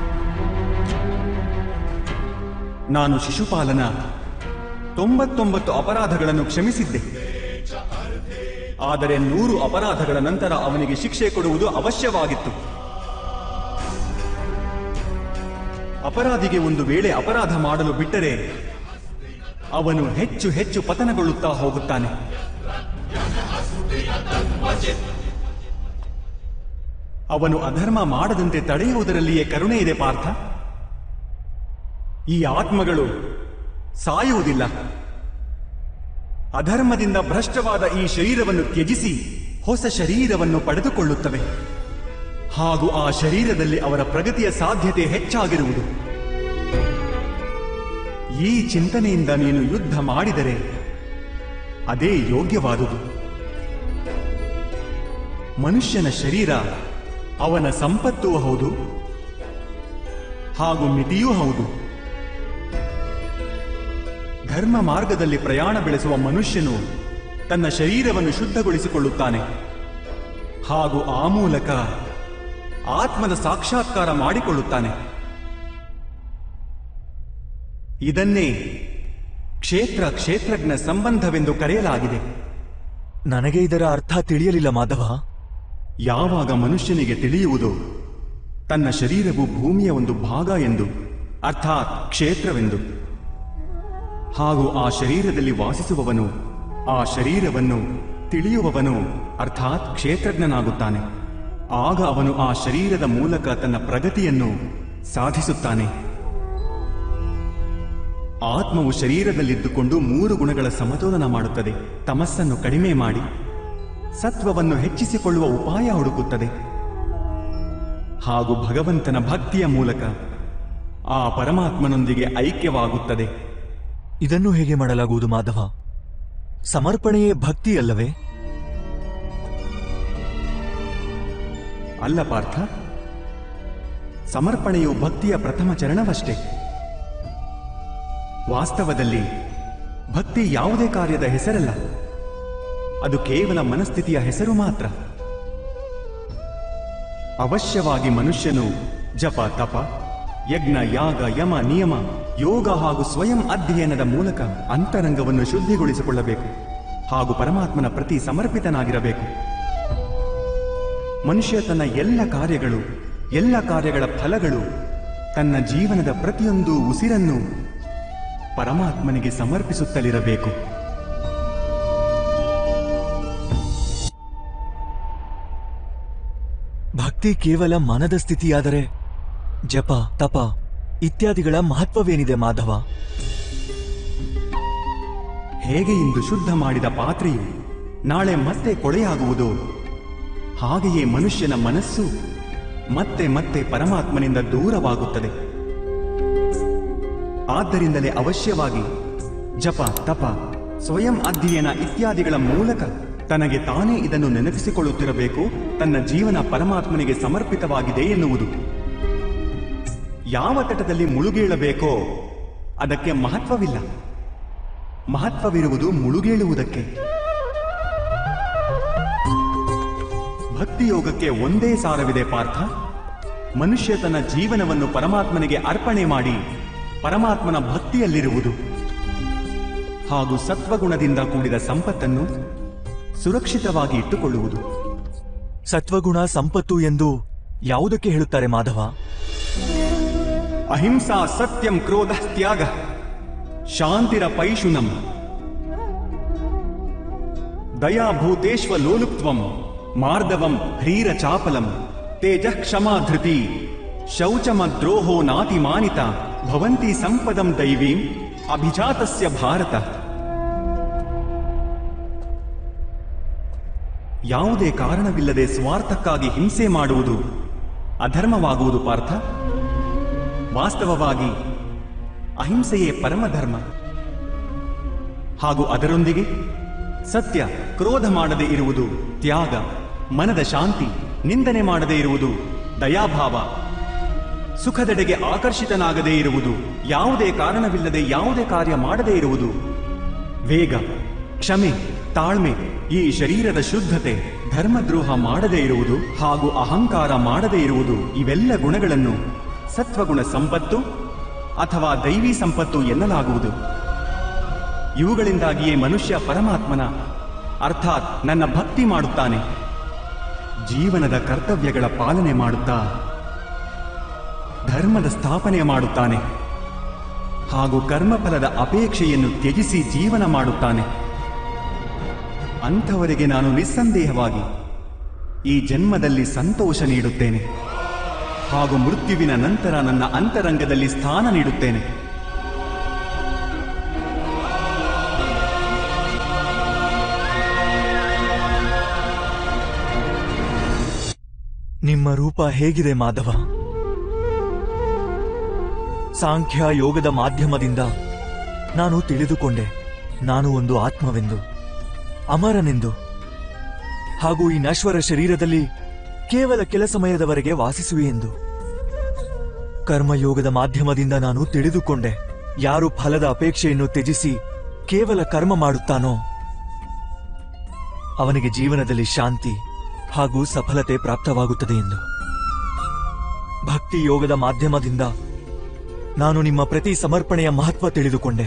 ನಾನು ಶಿಶುಪಾಲನ ತೊಂಬತ್ತೊಂಬತ್ತು ಅಪರಾಧಗಳನ್ನು ಕ್ಷಮಿಸಿದ್ದೆ ಆದರೆ ನೂರು ಅಪರಾಧಗಳ ನಂತರ ಅವನಿಗೆ ಶಿಕ್ಷೆ ಕೊಡುವುದು ಅವಶ್ಯವಾಗಿತ್ತು ಅಪರಾಧಿಗೆ ಒಂದು ವೇಳೆ ಅಪರಾಧ ಮಾಡಲು ಬಿಟ್ಟರೆ ಅವನು ಹೆಚ್ಚು ಹೆಚ್ಚು ಪತನಗೊಳ್ಳುತ್ತಾ ಹೋಗುತ್ತಾನೆ ಅವನು ಅಧರ್ಮ ಮಾಡದಂತೆ ತಡೆಯುವುದರಲ್ಲಿಯೇ ಕರುಣೆ ಇದೆ ಪಾರ್ಥ ಈ ಆತ್ಮಗಳು ಸಾಯುವುದಿಲ್ಲ ಅಧರ್ಮದಿಂದ ಭ್ರಷ್ಟವಾದ ಈ ಶರೀರವನ್ನು ತ್ಯಜಿಸಿ ಹೊಸ ಶರೀರವನ್ನು ಪಡೆದುಕೊಳ್ಳುತ್ತವೆ ಹಾಗೂ ಆ ಶರೀರದಲ್ಲಿ ಅವರ ಪ್ರಗತಿಯ ಸಾಧ್ಯತೆ ಹೆಚ್ಚಾಗಿರುವುದು ಈ ಚಿಂತನೆಯಿಂದ ನೀನು ಯುದ್ಧ ಮಾಡಿದರೆ ಅದೇ ಯೋಗ್ಯವಾದುದು ಮನುಷ್ಯನ ಶರೀರ ಅವನ ಸಂಪತ್ತೂ ಹೌದು ಹಾಗೂ ಮಿತಿಯೂ ಹೌದು ಧರ್ಮ ಮಾರ್ಗದಲ್ಲಿ ಪ್ರಯಾಣ ಬೆಳೆಸುವ ಮನುಷ್ಯನು ತನ್ನ ಶರೀರವನ್ನು ಶುದ್ಧಗೊಳಿಸಿಕೊಳ್ಳುತ್ತಾನೆ ಹಾಗೂ ಆ ಮೂಲಕ ಆತ್ಮದ ಸಾಕ್ಷಾತ್ಕಾರ ಮಾಡಿಕೊಳ್ಳುತ್ತಾನೆ ಇದನ್ನೇ ಕ್ಷೇತ್ರ ಕ್ಷೇತ್ರಜ್ಞ ಸಂಬಂಧವೆಂದು ಕರೆಯಲಾಗಿದೆ ನನಗೆ ಇದರ ಅರ್ಥ ತಿಳಿಯಲಿಲ್ಲ ಮಾಧವ ಯಾವಾಗ ಮನುಷ್ಯನಿಗೆ ತಿಳಿಯುವುದು ತನ್ನ ಶರೀರವು ಭೂಮಿಯ ಒಂದು ಭಾಗ ಎಂದು ಅರ್ಥಾತ್ ಕ್ಷೇತ್ರವೆಂದು ಹಾಗೂ ಆ ಶರೀರದಲ್ಲಿ ವಾಸಿಸುವವನು ಆ ಶರೀರವನ್ನು ತಿಳಿಯುವವನು ಅರ್ಥಾತ್ ಕ್ಷೇತ್ರಜ್ಞನಾಗುತ್ತಾನೆ ಆಗ ಅವನು ಆ ಶರೀರದ ಮೂಲಕ ತನ್ನ ಪ್ರಗತಿಯನ್ನು ಸಾಧಿಸುತ್ತಾನೆ ಆತ್ಮವು ಶರೀರದಲ್ಲಿದ್ದುಕೊಂಡು ಮೂರು ಗುಣಗಳ ಸಮತೋಲನ ಮಾಡುತ್ತದೆ ತಮಸ್ಸನ್ನು ಕಡಿಮೆ ಮಾಡಿ ಸತ್ವವನ್ನು ಹೆಚ್ಚಿಸಿಕೊಳ್ಳುವ ಉಪಾಯ ಹುಡುಕುತ್ತದೆ ಹಾಗೂ ಭಗವಂತನ ಭಕ್ತಿಯ ಮೂಲಕ ಆ ಪರಮಾತ್ಮನೊಂದಿಗೆ ಐಕ್ಯವಾಗುತ್ತದೆ ಇದನ್ನು ಹೇಗೆ ಮಾಡಲಾಗುವುದು ಮಾಧವ ಸಮರ್ಪಣೆಯೇ ಭಕ್ತಿಯಲ್ಲವೇ ಅಲ್ಲ ಪಾರ್ಥ ಸಮರ್ಪಣೆಯು ಭಕ್ತಿಯ ಪ್ರಥಮ ಚರಣವಷ್ಟೇ ವಾಸ್ತವದಲ್ಲಿ ಭಕ್ತಿ ಯಾವುದೇ ಕಾರ್ಯದ ಹೆಸರಲ್ಲ ಅದು ಕೇವಲ ಮನಸ್ಥಿತಿಯ ಹೆಸರು ಮಾತ್ರ ಅವಶ್ಯವಾಗಿ ಮನುಷ್ಯನು ಜಪ ತಪ ಯಜ್ಞ ಯಾಗ ಯಮ ನಿಯಮ ಯೋಗ ಹಾಗೂ ಸ್ವಯಂ ಅಧ್ಯಯನದ ಮೂಲಕ ಅಂತರಂಗವನ್ನು ಶುದ್ಧಿಗೊಳಿಸಿಕೊಳ್ಳಬೇಕು ಹಾಗೂ ಪರಮಾತ್ಮನ ಪ್ರತಿ ಸಮರ್ಪಿತನಾಗಿರಬೇಕು ಮನುಷ್ಯ ತನ್ನ ಎಲ್ಲ ಕಾರ್ಯಗಳು ಎಲ್ಲ ಕಾರ್ಯಗಳ ಫಲಗಳು ತನ್ನ ಜೀವನದ ಪ್ರತಿಯೊಂದು ಉಸಿರನ್ನು ಪರಮಾತ್ಮನಿಗೆ ಸಮರ್ಪಿಸುತ್ತಲಿರಬೇಕು ಭಕ್ತಿ ಕೇವಲ ಮನದ ಸ್ಥಿತಿಯಾದರೆ ಜಪ ತಪ ಇತ್ಯಾದಿಗಳ ಮಹತ್ವವೇನಿದೆ ಮಾಧವ ಹೇಗೆ ಇಂದು ಶುದ್ಧ ಮಾಡಿದ ಪಾತ್ರೆಯು ನಾಳೆ ಮತ್ತೆ ಕೊಳೆಯಾಗುವುದು ಹಾಗೆಯೇ ಮನುಷ್ಯನ ಮನಸ್ಸು ಮತ್ತೆ ಮತ್ತೆ ಪರಮಾತ್ಮನಿಂದ ದೂರವಾಗುತ್ತದೆ ಆದ್ದರಿಂದಲೇ ಅವಶ್ಯವಾಗಿ ಜಪ ತಪ ಸ್ವಯಂ ಅಧ್ಯಯನ ಇತ್ಯಾದಿಗಳ ಮೂಲಕ ತನಗೆ ತಾನೇ ಇದನ್ನು ನೆನಪಿಸಿಕೊಳ್ಳುತ್ತಿರಬೇಕು ತನ್ನ ಜೀವನ ಪರಮಾತ್ಮನಿಗೆ ಸಮರ್ಪಿತವಾಗಿದೆ ಎನ್ನುವುದು ಯಾವ ತಟದಲ್ಲಿ ಮುಳುಗೇಳಬೇಕೋ ಅದಕ್ಕೆ ಮಹತ್ವವಿಲ್ಲ ಮಹತ್ವವಿರುವುದು ಮುಳುಗೇಳುವುದಕ್ಕೆ ಭಕ್ತಿಯೋಗಕ್ಕೆ ಒಂದೇ ಸಾರವಿದೆ ಪಾರ್ಥ ಮನುಷ್ಯ ತನ್ನ ಜೀವನವನ್ನು ಪರಮಾತ್ಮನಿಗೆ ಅರ್ಪಣೆ ಮಾಡಿ ಪರಮಾತ್ಮನ ಭಕ್ತಿಯಲ್ಲಿರುವುದು ಹಾಗೂ ಸತ್ವಗುಣದಿಂದ ಕೂಡಿದ ಸಂಪತ್ತನ್ನು ಸುರಕ್ಷಿತವಾಗಿ ಇಟ್ಟುಕೊಳ್ಳುವುದು ಸತ್ವಗುಣ ಸಂಪತ್ತು ಎಂದು ಯಾವುದಕ್ಕೆ ಹೇಳುತ್ತಾರೆ ಮಾಧವ ಅಹಿಂಸಾ ಸತ್ಯಂ ಕ್ರೋಧ ತ್ಯಾಗ ಶಾಂತಿರ ಪೈಶುನಂ ದಯಾಭೂತೇಶ್ವ ಲೋಲುಪ್ತ್ವಂ ಮಾರ್ದವಂ ಹ್ರೀರ ಚಾಪಲಂ ತೇಜ ಕ್ಷಮಾ ಧೃತಿ ಶೌಚಮದ್ರೋಹೋ ನಾತಿ ಮಾನಿತ ಭವಂತಿ ಸಂಪದಂ ದೈವೀಂ ಅಭಿಜಾತಸ್ಯ ಭಾರತ ಯಾವುದೇ ಕಾರಣವಿಲ್ಲದೆ ಸ್ವಾರ್ಥಕ್ಕಾಗಿ ಹಿಂಸೆ ಮಾಡುವುದು ಅಧರ್ಮವಾಗುವುದು ಪಾರ್ಥ ವಾಸ್ತವವಾಗಿ ಅಹಿಂಸೆಯೇ ಪರಮಧರ್ಮ ಹಾಗೂ ಅದರೊಂದಿಗೆ ಸತ್ಯ ಕ್ರೋಧ ಮಾಡದೇ ಇರುವುದು ತ್ಯಾಗ ಮನದ ಶಾಂತಿ ನಿಂದನೆ ಮಾಡದೇ ಇರುವುದು ದಯಾಭಾವ ಸುಖದೆಡೆಗೆ ಆಕರ್ಷಿತನಾಗದೇ ಇರುವುದು ಯಾವುದೇ ಕಾರಣವಿಲ್ಲದೆ ಯಾವುದೇ ಕಾರ್ಯ ಮಾಡದೇ ಇರುವುದು ವೇಗ ಕ್ಷಮೆ ತಾಳ್ಮೆ ಈ ಶರೀರದ ಶುದ್ಧತೆ ಧರ್ಮದ್ರೋಹ ಮಾಡದೇ ಇರುವುದು ಹಾಗೂ ಅಹಂಕಾರ ಮಾಡದೇ ಇರುವುದು ಇವೆಲ್ಲ ಗುಣಗಳನ್ನು ಸತ್ವಗುಣ ಸಂಪತ್ತು ಅಥವಾ ದೈವಿ ಸಂಪತ್ತು ಎನ್ನಲಾಗುವುದು ಇವುಗಳಿಂದಾಗಿಯೇ ಮನುಷ್ಯ ಪರಮಾತ್ಮನ ಅರ್ಥಾತ್ ನನ್ನ ಭಕ್ತಿ ಮಾಡುತ್ತಾನೆ ಜೀವನದ ಕರ್ತವ್ಯಗಳ ಪಾಲನೆ ಮಾಡುತ್ತಾ ಧರ್ಮದ ಸ್ಥಾಪನೆ ಮಾಡುತ್ತಾನೆ ಹಾಗೂ ಕರ್ಮಫಲದ ಅಪೇಕ್ಷೆಯನ್ನು ತ್ಯಜಿಸಿ ಜೀವನ ಮಾಡುತ್ತಾನೆ ಅಂಥವರಿಗೆ ನಾನು ನಿಸ್ಸಂದೇಹವಾಗಿ ಈ ಜನ್ಮದಲ್ಲಿ ಸಂತೋಷ ನೀಡುತ್ತೇನೆ ಹಾಗೂ ಮೃತ್ಯುವಿನ ನಂತರ ನನ್ನ ಅಂತರಂಗದಲ್ಲಿ ಸ್ಥಾನ ನೀಡುತ್ತೇನೆ ನಿಮ್ಮ ರೂಪ ಹೇಗಿದೆ ಮಾಧವ ಸಾಂಖ್ಯ ಯೋಗದ ಮಾಧ್ಯಮದಿಂದ ನಾನು ತಿಳಿದುಕೊಂಡೆ ನಾನು ಒಂದು ಆತ್ಮವೆಂದು ಅಮರನೆಂದು ಹಾಗೂ ಈ ನಶ್ವರ ಶರೀರದಲ್ಲಿ ಕೇವಲ ಕೆಲ ಸಮಯದವರೆಗೆ ವಾಸಿಸುವೆ ಎಂದು ಕರ್ಮಯೋಗದ ಮಾಧ್ಯಮದಿಂದ ನಾನು ತಿಳಿದುಕೊಂಡೆ ಯಾರು ಫಲದ ಅಪೇಕ್ಷೆಯನ್ನು ತ್ಯಜಿಸಿ ಕೇವಲ ಕರ್ಮ ಮಾಡುತ್ತಾನೋ ಅವನಿಗೆ ಜೀವನದಲ್ಲಿ ಶಾಂತಿ ಹಾಗೂ ಸಫಲತೆ ಪ್ರಾಪ್ತವಾಗುತ್ತದೆ ಎಂದು ಭಕ್ತಿ ಯೋಗದ ಮಾಧ್ಯಮದಿಂದ ನಾನು ನಿಮ್ಮ ಪ್ರತಿ ಸಮರ್ಪಣೆಯ ಮಹತ್ವ ತಿಳಿದುಕೊಂಡೆ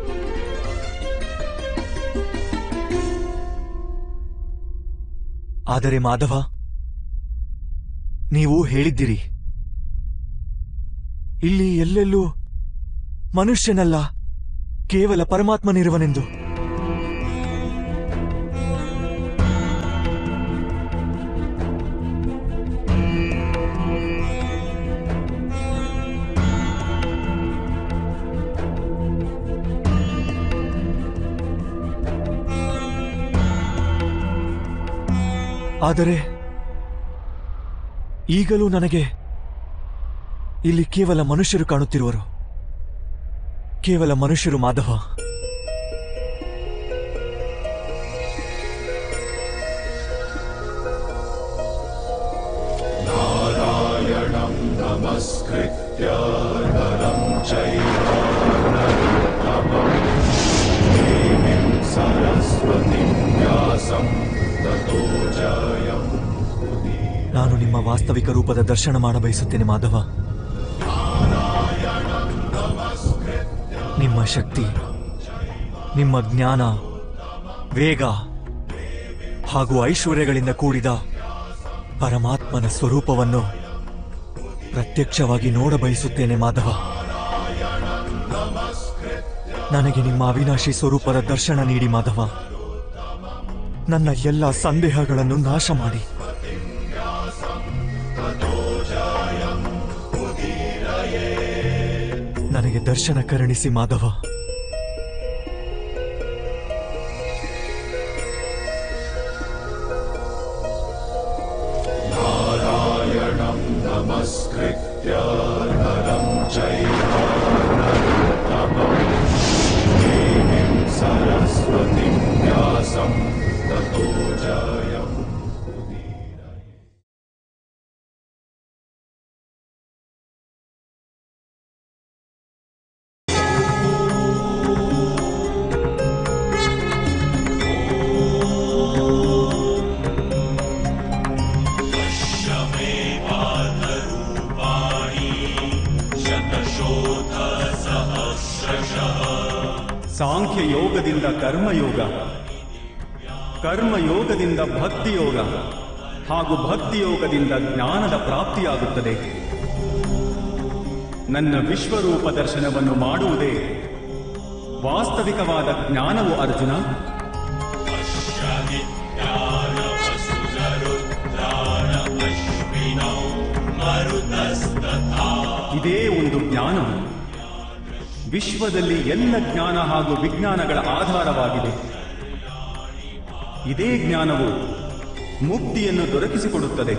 ಆದರೆ ಮಾಧವ ನೀವು ಹೇಳಿದ್ದಿರಿ ಇಲ್ಲಿ ಎಲ್ಲೆಲ್ಲೂ ಮನುಷ್ಯನಲ್ಲ ಕೇವಲ ಪರಮಾತ್ಮನಿರುವನೆಂದು ಆದರೆ ಈಗಲೂ ನನಗೆ ಇಲ್ಲಿ ಕೇವಲ ಮನುಷ್ಯರು ಕಾಣುತ್ತಿರುವರು ಕೇವಲ ಮನುಷ್ಯರು ಮಾಧವ नमस्कृत्य नरं चैव नरोत्तमं देवीं सरस्वतीं व्यासं ततो जयम् ನಾನು ನಿಮ್ಮ ವಾಸ್ತವಿಕ ರೂಪದ ದರ್ಶನ ಮಾಡಬಯಸುತ್ತೇನೆ ಮಾಧವ ನಿಮ್ಮ ಶಕ್ತಿ ನಿಮ್ಮ ಜ್ಞಾನ ವೇಗ ಹಾಗೂ ಐಶ್ವರ್ಯಗಳಿಂದ ಕೂಡಿದ ಪರಮಾತ್ಮನ ಸ್ವರೂಪವನ್ನು ಪ್ರತ್ಯಕ್ಷವಾಗಿ ನೋಡಬಯಸುತ್ತೇನೆ ಮಾಧವ ನನಗೆ ನಿಮ್ಮ ಅವಿನಾಶಿ ಸ್ವರೂಪದ ದರ್ಶನ ನೀಡಿ ಮಾಧವ ನನ್ನ ಎಲ್ಲ ಸಂದೇಹಗಳನ್ನು ನಾಶ ಮಾಡಿ ನನಗೆ ದರ್ಶನ ಕರುಣಿಸಿ ಮಾಧವ नारायणं नमस्कृत्य नरं चैव नरोत्तमं देवीं सरस्वतीं व्यासं ततो जयम् ಸಾಂಖ್ಯ ಯೋಗದಿಂದ ಕರ್ಮಯೋಗ ಕರ್ಮಯೋಗದಿಂದ ಭಕ್ತಿಯೋಗ ಹಾಗೂ ಭಕ್ತಿಯೋಗದಿಂದ ಜ್ಞಾನದ ಪ್ರಾಪ್ತಿಯಾಗುತ್ತದೆ ನನ್ನ ವಿಶ್ವರೂಪ ದರ್ಶನವನ್ನು ಮಾಡುವುದೇ ವಾಸ್ತವಿಕವಾದ ಜ್ಞಾನವು ಅರ್ಜುನ ಇದೇ ಒಂದು ಜ್ಞಾನವು ವಿಶ್ವದಲ್ಲಿ ಎಲ್ಲ ಜ್ಞಾನ ಹಾಗೂ ವಿಜ್ಞಾನಗಳ ಆಧಾರವಾಗಿದೆ ಇದೇ ಜ್ಞಾನವು ಮುಕ್ತಿಯನ್ನು ದೊರಕಿಸಿಕೊಡುತ್ತದೆ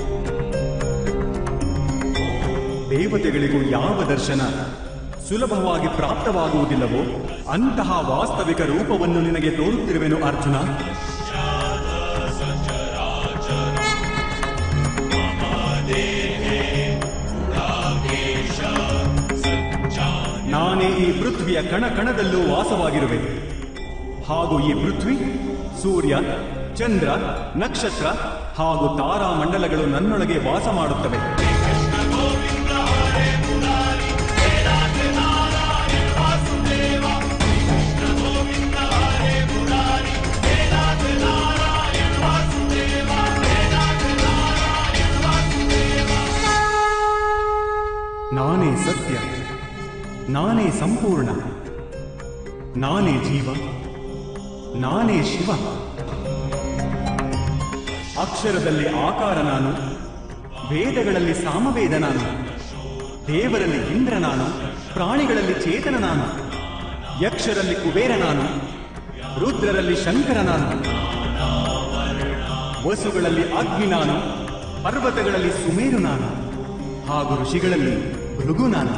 ದೇವತೆಗಳಿಗೂ ಯಾವ ದರ್ಶನ ಸುಲಭವಾಗಿ ಪ್ರಾಪ್ತವಾಗುವುದಿಲ್ಲವೋ ಅಂತಹ ವಾಸ್ತವಿಕ ರೂಪವನ್ನು ನಿನಗೆ ತೋರುತ್ತಿರುವೆನು ಅರ್ಜುನ ನಾನೇ ಈ ಪೃಥ್ವಿಯ ಕಣ ಕಣದಲ್ಲೂ ವಾಸವಾಗಿರುವೆ ಹಾಗೂ ಈ ಪೃಥ್ವಿ ಸೂರ್ಯ ಚಂದ್ರ ನಕ್ಷತ್ರ ಹಾಗೂ ತಾರಾಮಂಡಲಗಳು ನನ್ನೊಳಗೆ ವಾಸ ಮಾಡುತ್ತವೆ ನಾನೇ ಸತ್ಯ ನಾನೇ ಸಂಪೂರ್ಣ ನಾನೇ ಜೀವ ನಾನೇ ಶಿವ ಅಕ್ಷರದಲ್ಲಿ ಆಕಾರ ನಾನು ವೇದಗಳಲ್ಲಿ ಸಾಮವೇದ ನಾನು ದೇವರಲ್ಲಿ ಇಂದ್ರ ನಾನು ಪ್ರಾಣಿಗಳಲ್ಲಿ ಚೇತನ ನಾನು ಯಕ್ಷರಲ್ಲಿ ಕುಬೇರ ನಾನು ರುದ್ರರಲ್ಲಿ ಶಂಕರ ನಾನು ವಸುಗಳಲ್ಲಿ ಅಗ್ನಿ ನಾನು ಪರ್ವತಗಳಲ್ಲಿ ಸುಮೇರು ನಾನು ಹಾಗೂ ಋಷಿಗಳಲ್ಲಿ ಭೃಗು ನಾನು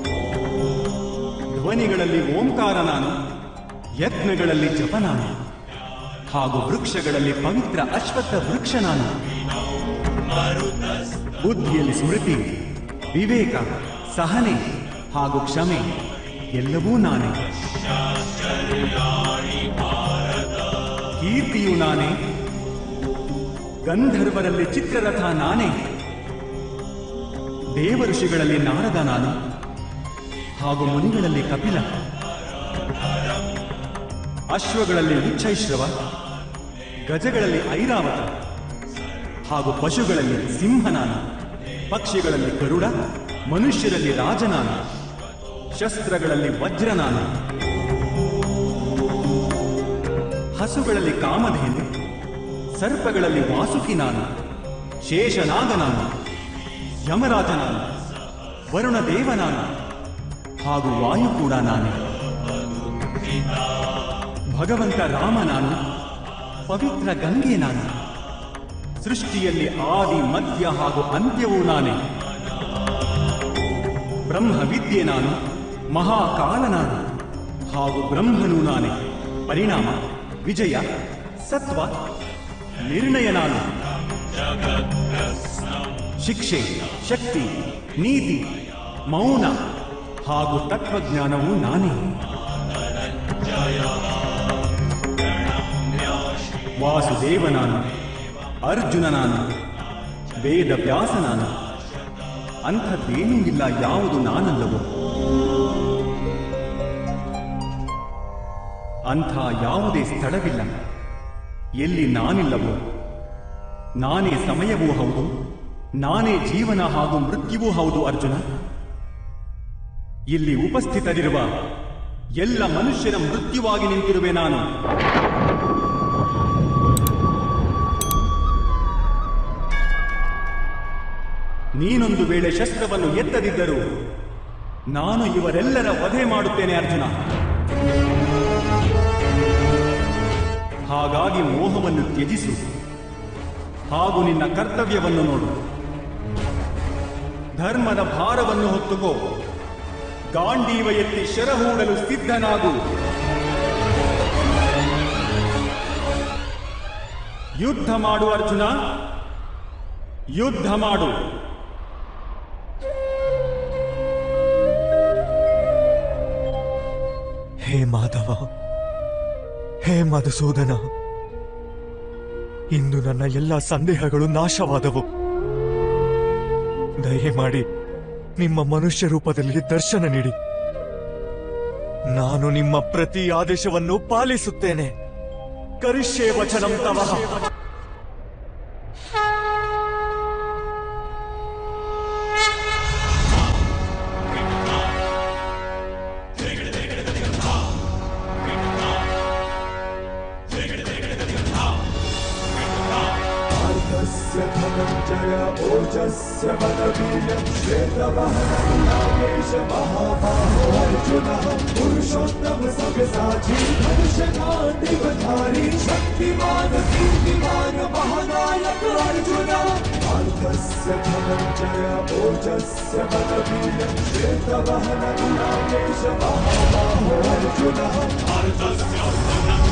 ಧ್ವನಿಗಳಲ್ಲಿ ಓಂಕಾರ ನಾನು ಯಜ್ಞಗಳಲ್ಲಿ ಜಪ ನಾನು ಹಾಗೂ ವೃಕ್ಷಗಳಲ್ಲಿ ಪವಿತ್ರ ಅಶ್ವತ್ಥ ವೃಕ್ಷ ನಾನು ಬುದ್ಧಿಯಲ್ಲಿ ಸ್ಮೃತಿ ವಿವೇಕ ಸಹನೆ ಹಾಗೂ ಕ್ಷಮೆ ಎಲ್ಲವೂ ನಾನೇ ಕೀರ್ತಿಯು ನಾನೇ ಗಂಧರ್ವರಲ್ಲಿ ಚಿತ್ರರಥ ನಾನೇ ದೇವ ಋಷಿಗಳಲ್ಲಿ ನಾರದ ನಾನು ಹಾಗೂ ಮುನಿಗಳಲ್ಲಿ ಕಪಿಲ ಅಶ್ವಗಳಲ್ಲಿ ಉಚ್ಚೈಶ್ರವ ಗಜಗಳಲ್ಲಿ ಐರಾವತ ಹಾಗೂ ಪಶುಗಳಲ್ಲಿ ಸಿಂಹ ನಾನು ಪಕ್ಷಿಗಳಲ್ಲಿ ಗರುಡ ಮನುಷ್ಯರಲ್ಲಿ ರಾಜ ನಾನು ಶಸ್ತ್ರಗಳಲ್ಲಿ ವಜ್ರ ನಾನು ಹಸುಗಳಲ್ಲಿ ಕಾಮಧೇನು ಸರ್ಪಗಳಲ್ಲಿ ವಾಸುಕಿ ನಾನು ಶೇಷನಾಗ ನಾನು ಯಮರಾಜ ನಾನು ವರುಣ ದೇವ ನಾನು ಹಾಗೂ ವಾಯು ಕೂಡ ನಾನೇ ಭಗವಂತ ರಾಮ ನಾನು ಪವಿತ್ರ ಗಂಗೆ ನಾನು ಸೃಷ್ಟಿಯಲ್ಲಿ ಆದಿ ಮಧ್ಯ ಹಾಗೂ ಅಂತ್ಯವೂ ನಾನೇ ಬ್ರಹ್ಮ ವಿದ್ಯೆ ನಾನು ಮಹಾಕಾಲ ನಾನು ಹಾಗೂ ಬ್ರಹ್ಮನು ನಾನೇ ಪರಿಣಾಮ ವಿಜಯ ಸತ್ವ ನಿರ್ಣಯ ನಾನು ಶಿಕ್ಷೆ ಶಕ್ತಿ ನೀತಿ ಮೌನ ಹಾಗೂ ತತ್ವಜ್ಞಾನವೂ ನಾನೇ ವಾಸುದೇವ ನಾನು ಅರ್ಜುನ ನಾನು ವೇದ ವ್ಯಾಸ ನಾನು ಅಂಥದ್ದೇನೂ ಇಲ್ಲ ಯಾವುದು ನಾನಲ್ಲವೋ ಅಂಥ ಯಾವುದೇ ಸ್ಥಳವಿಲ್ಲ ಎಲ್ಲಿ ನಾನಿಲ್ಲವೋ ನಾನೇ ಸಮಯವೂ ಹೌದು ನಾನೇ ಜೀವನ ಹಾಗೂ ಮೃತ್ಯುವೂ ಹೌದು ಅರ್ಜುನ ಇಲ್ಲಿ ಉಪಸ್ಥಿತರಿರುವ ಎಲ್ಲ ಮನುಷ್ಯರ ಮೃತ್ಯುವಾಗಿ ನಿಂತಿರುವೆ ನಾನು ನೀನೊಂದು ವೇಳೆ ಶಸ್ತ್ರವನ್ನು ಎತ್ತದಿದ್ದರೂ ನಾನು ಇವರೆಲ್ಲರ ವಧೆ ಮಾಡುತ್ತೇನೆ ಅರ್ಜುನ ಹಾಗಾಗಿ ಮೋಹವನ್ನು ತ್ಯಜಿಸು ಹಾಗೂ ನಿನ್ನ ಕರ್ತವ್ಯವನ್ನು ನೋಡು ಧರ್ಮದ ಭಾರವನ್ನು ಹೊತ್ತುಕೋ ಗಾಂಡೀವ ಎತ್ತಿ ಶರಹೂಡಲು ಸಿದ್ಧನಾಗು ಯುದ್ಧ ಮಾಡು ಅರ್ಜುನ ಯುದ್ಧ ಮಾಡು ಹೇ ಮಾಧವ ಹೇ ಮಧುಸೂದನ ಇಂದು ನನ್ನ ಎಲ್ಲ ಸಂದೇಹಗಳು ನಾಶವಾದವು ದಯಮಾಡಿ ನಿಮ್ಮ ಮನುಷ್ಯ ರೂಪದಲ್ಲಿ ದರ್ಶನ ನೀಡಿ ನಾನು ನಿಮ್ಮ ಪ್ರತಿ ಆದೇಶವನ್ನು ಪಾಲಿಸುತ್ತೇನೆ ಕರಿಷ್ಯೆ ವಚನಂ ತವಃ पार्थस्य धनञ्जय ओजस्य बलवीर्यं श्वेतवहनं नागेश महाबाहो अर्जुनः पुरुषोत्तम सव्यसाची धनुषकाण्डिवधारी शक्तिमान कीर्तिमान महानायक अर्जुन पार्थस्य धनञ्जय ओजस्य बलवीर श्वेतवहन गुणाकेश महाबाहो अर्जुनः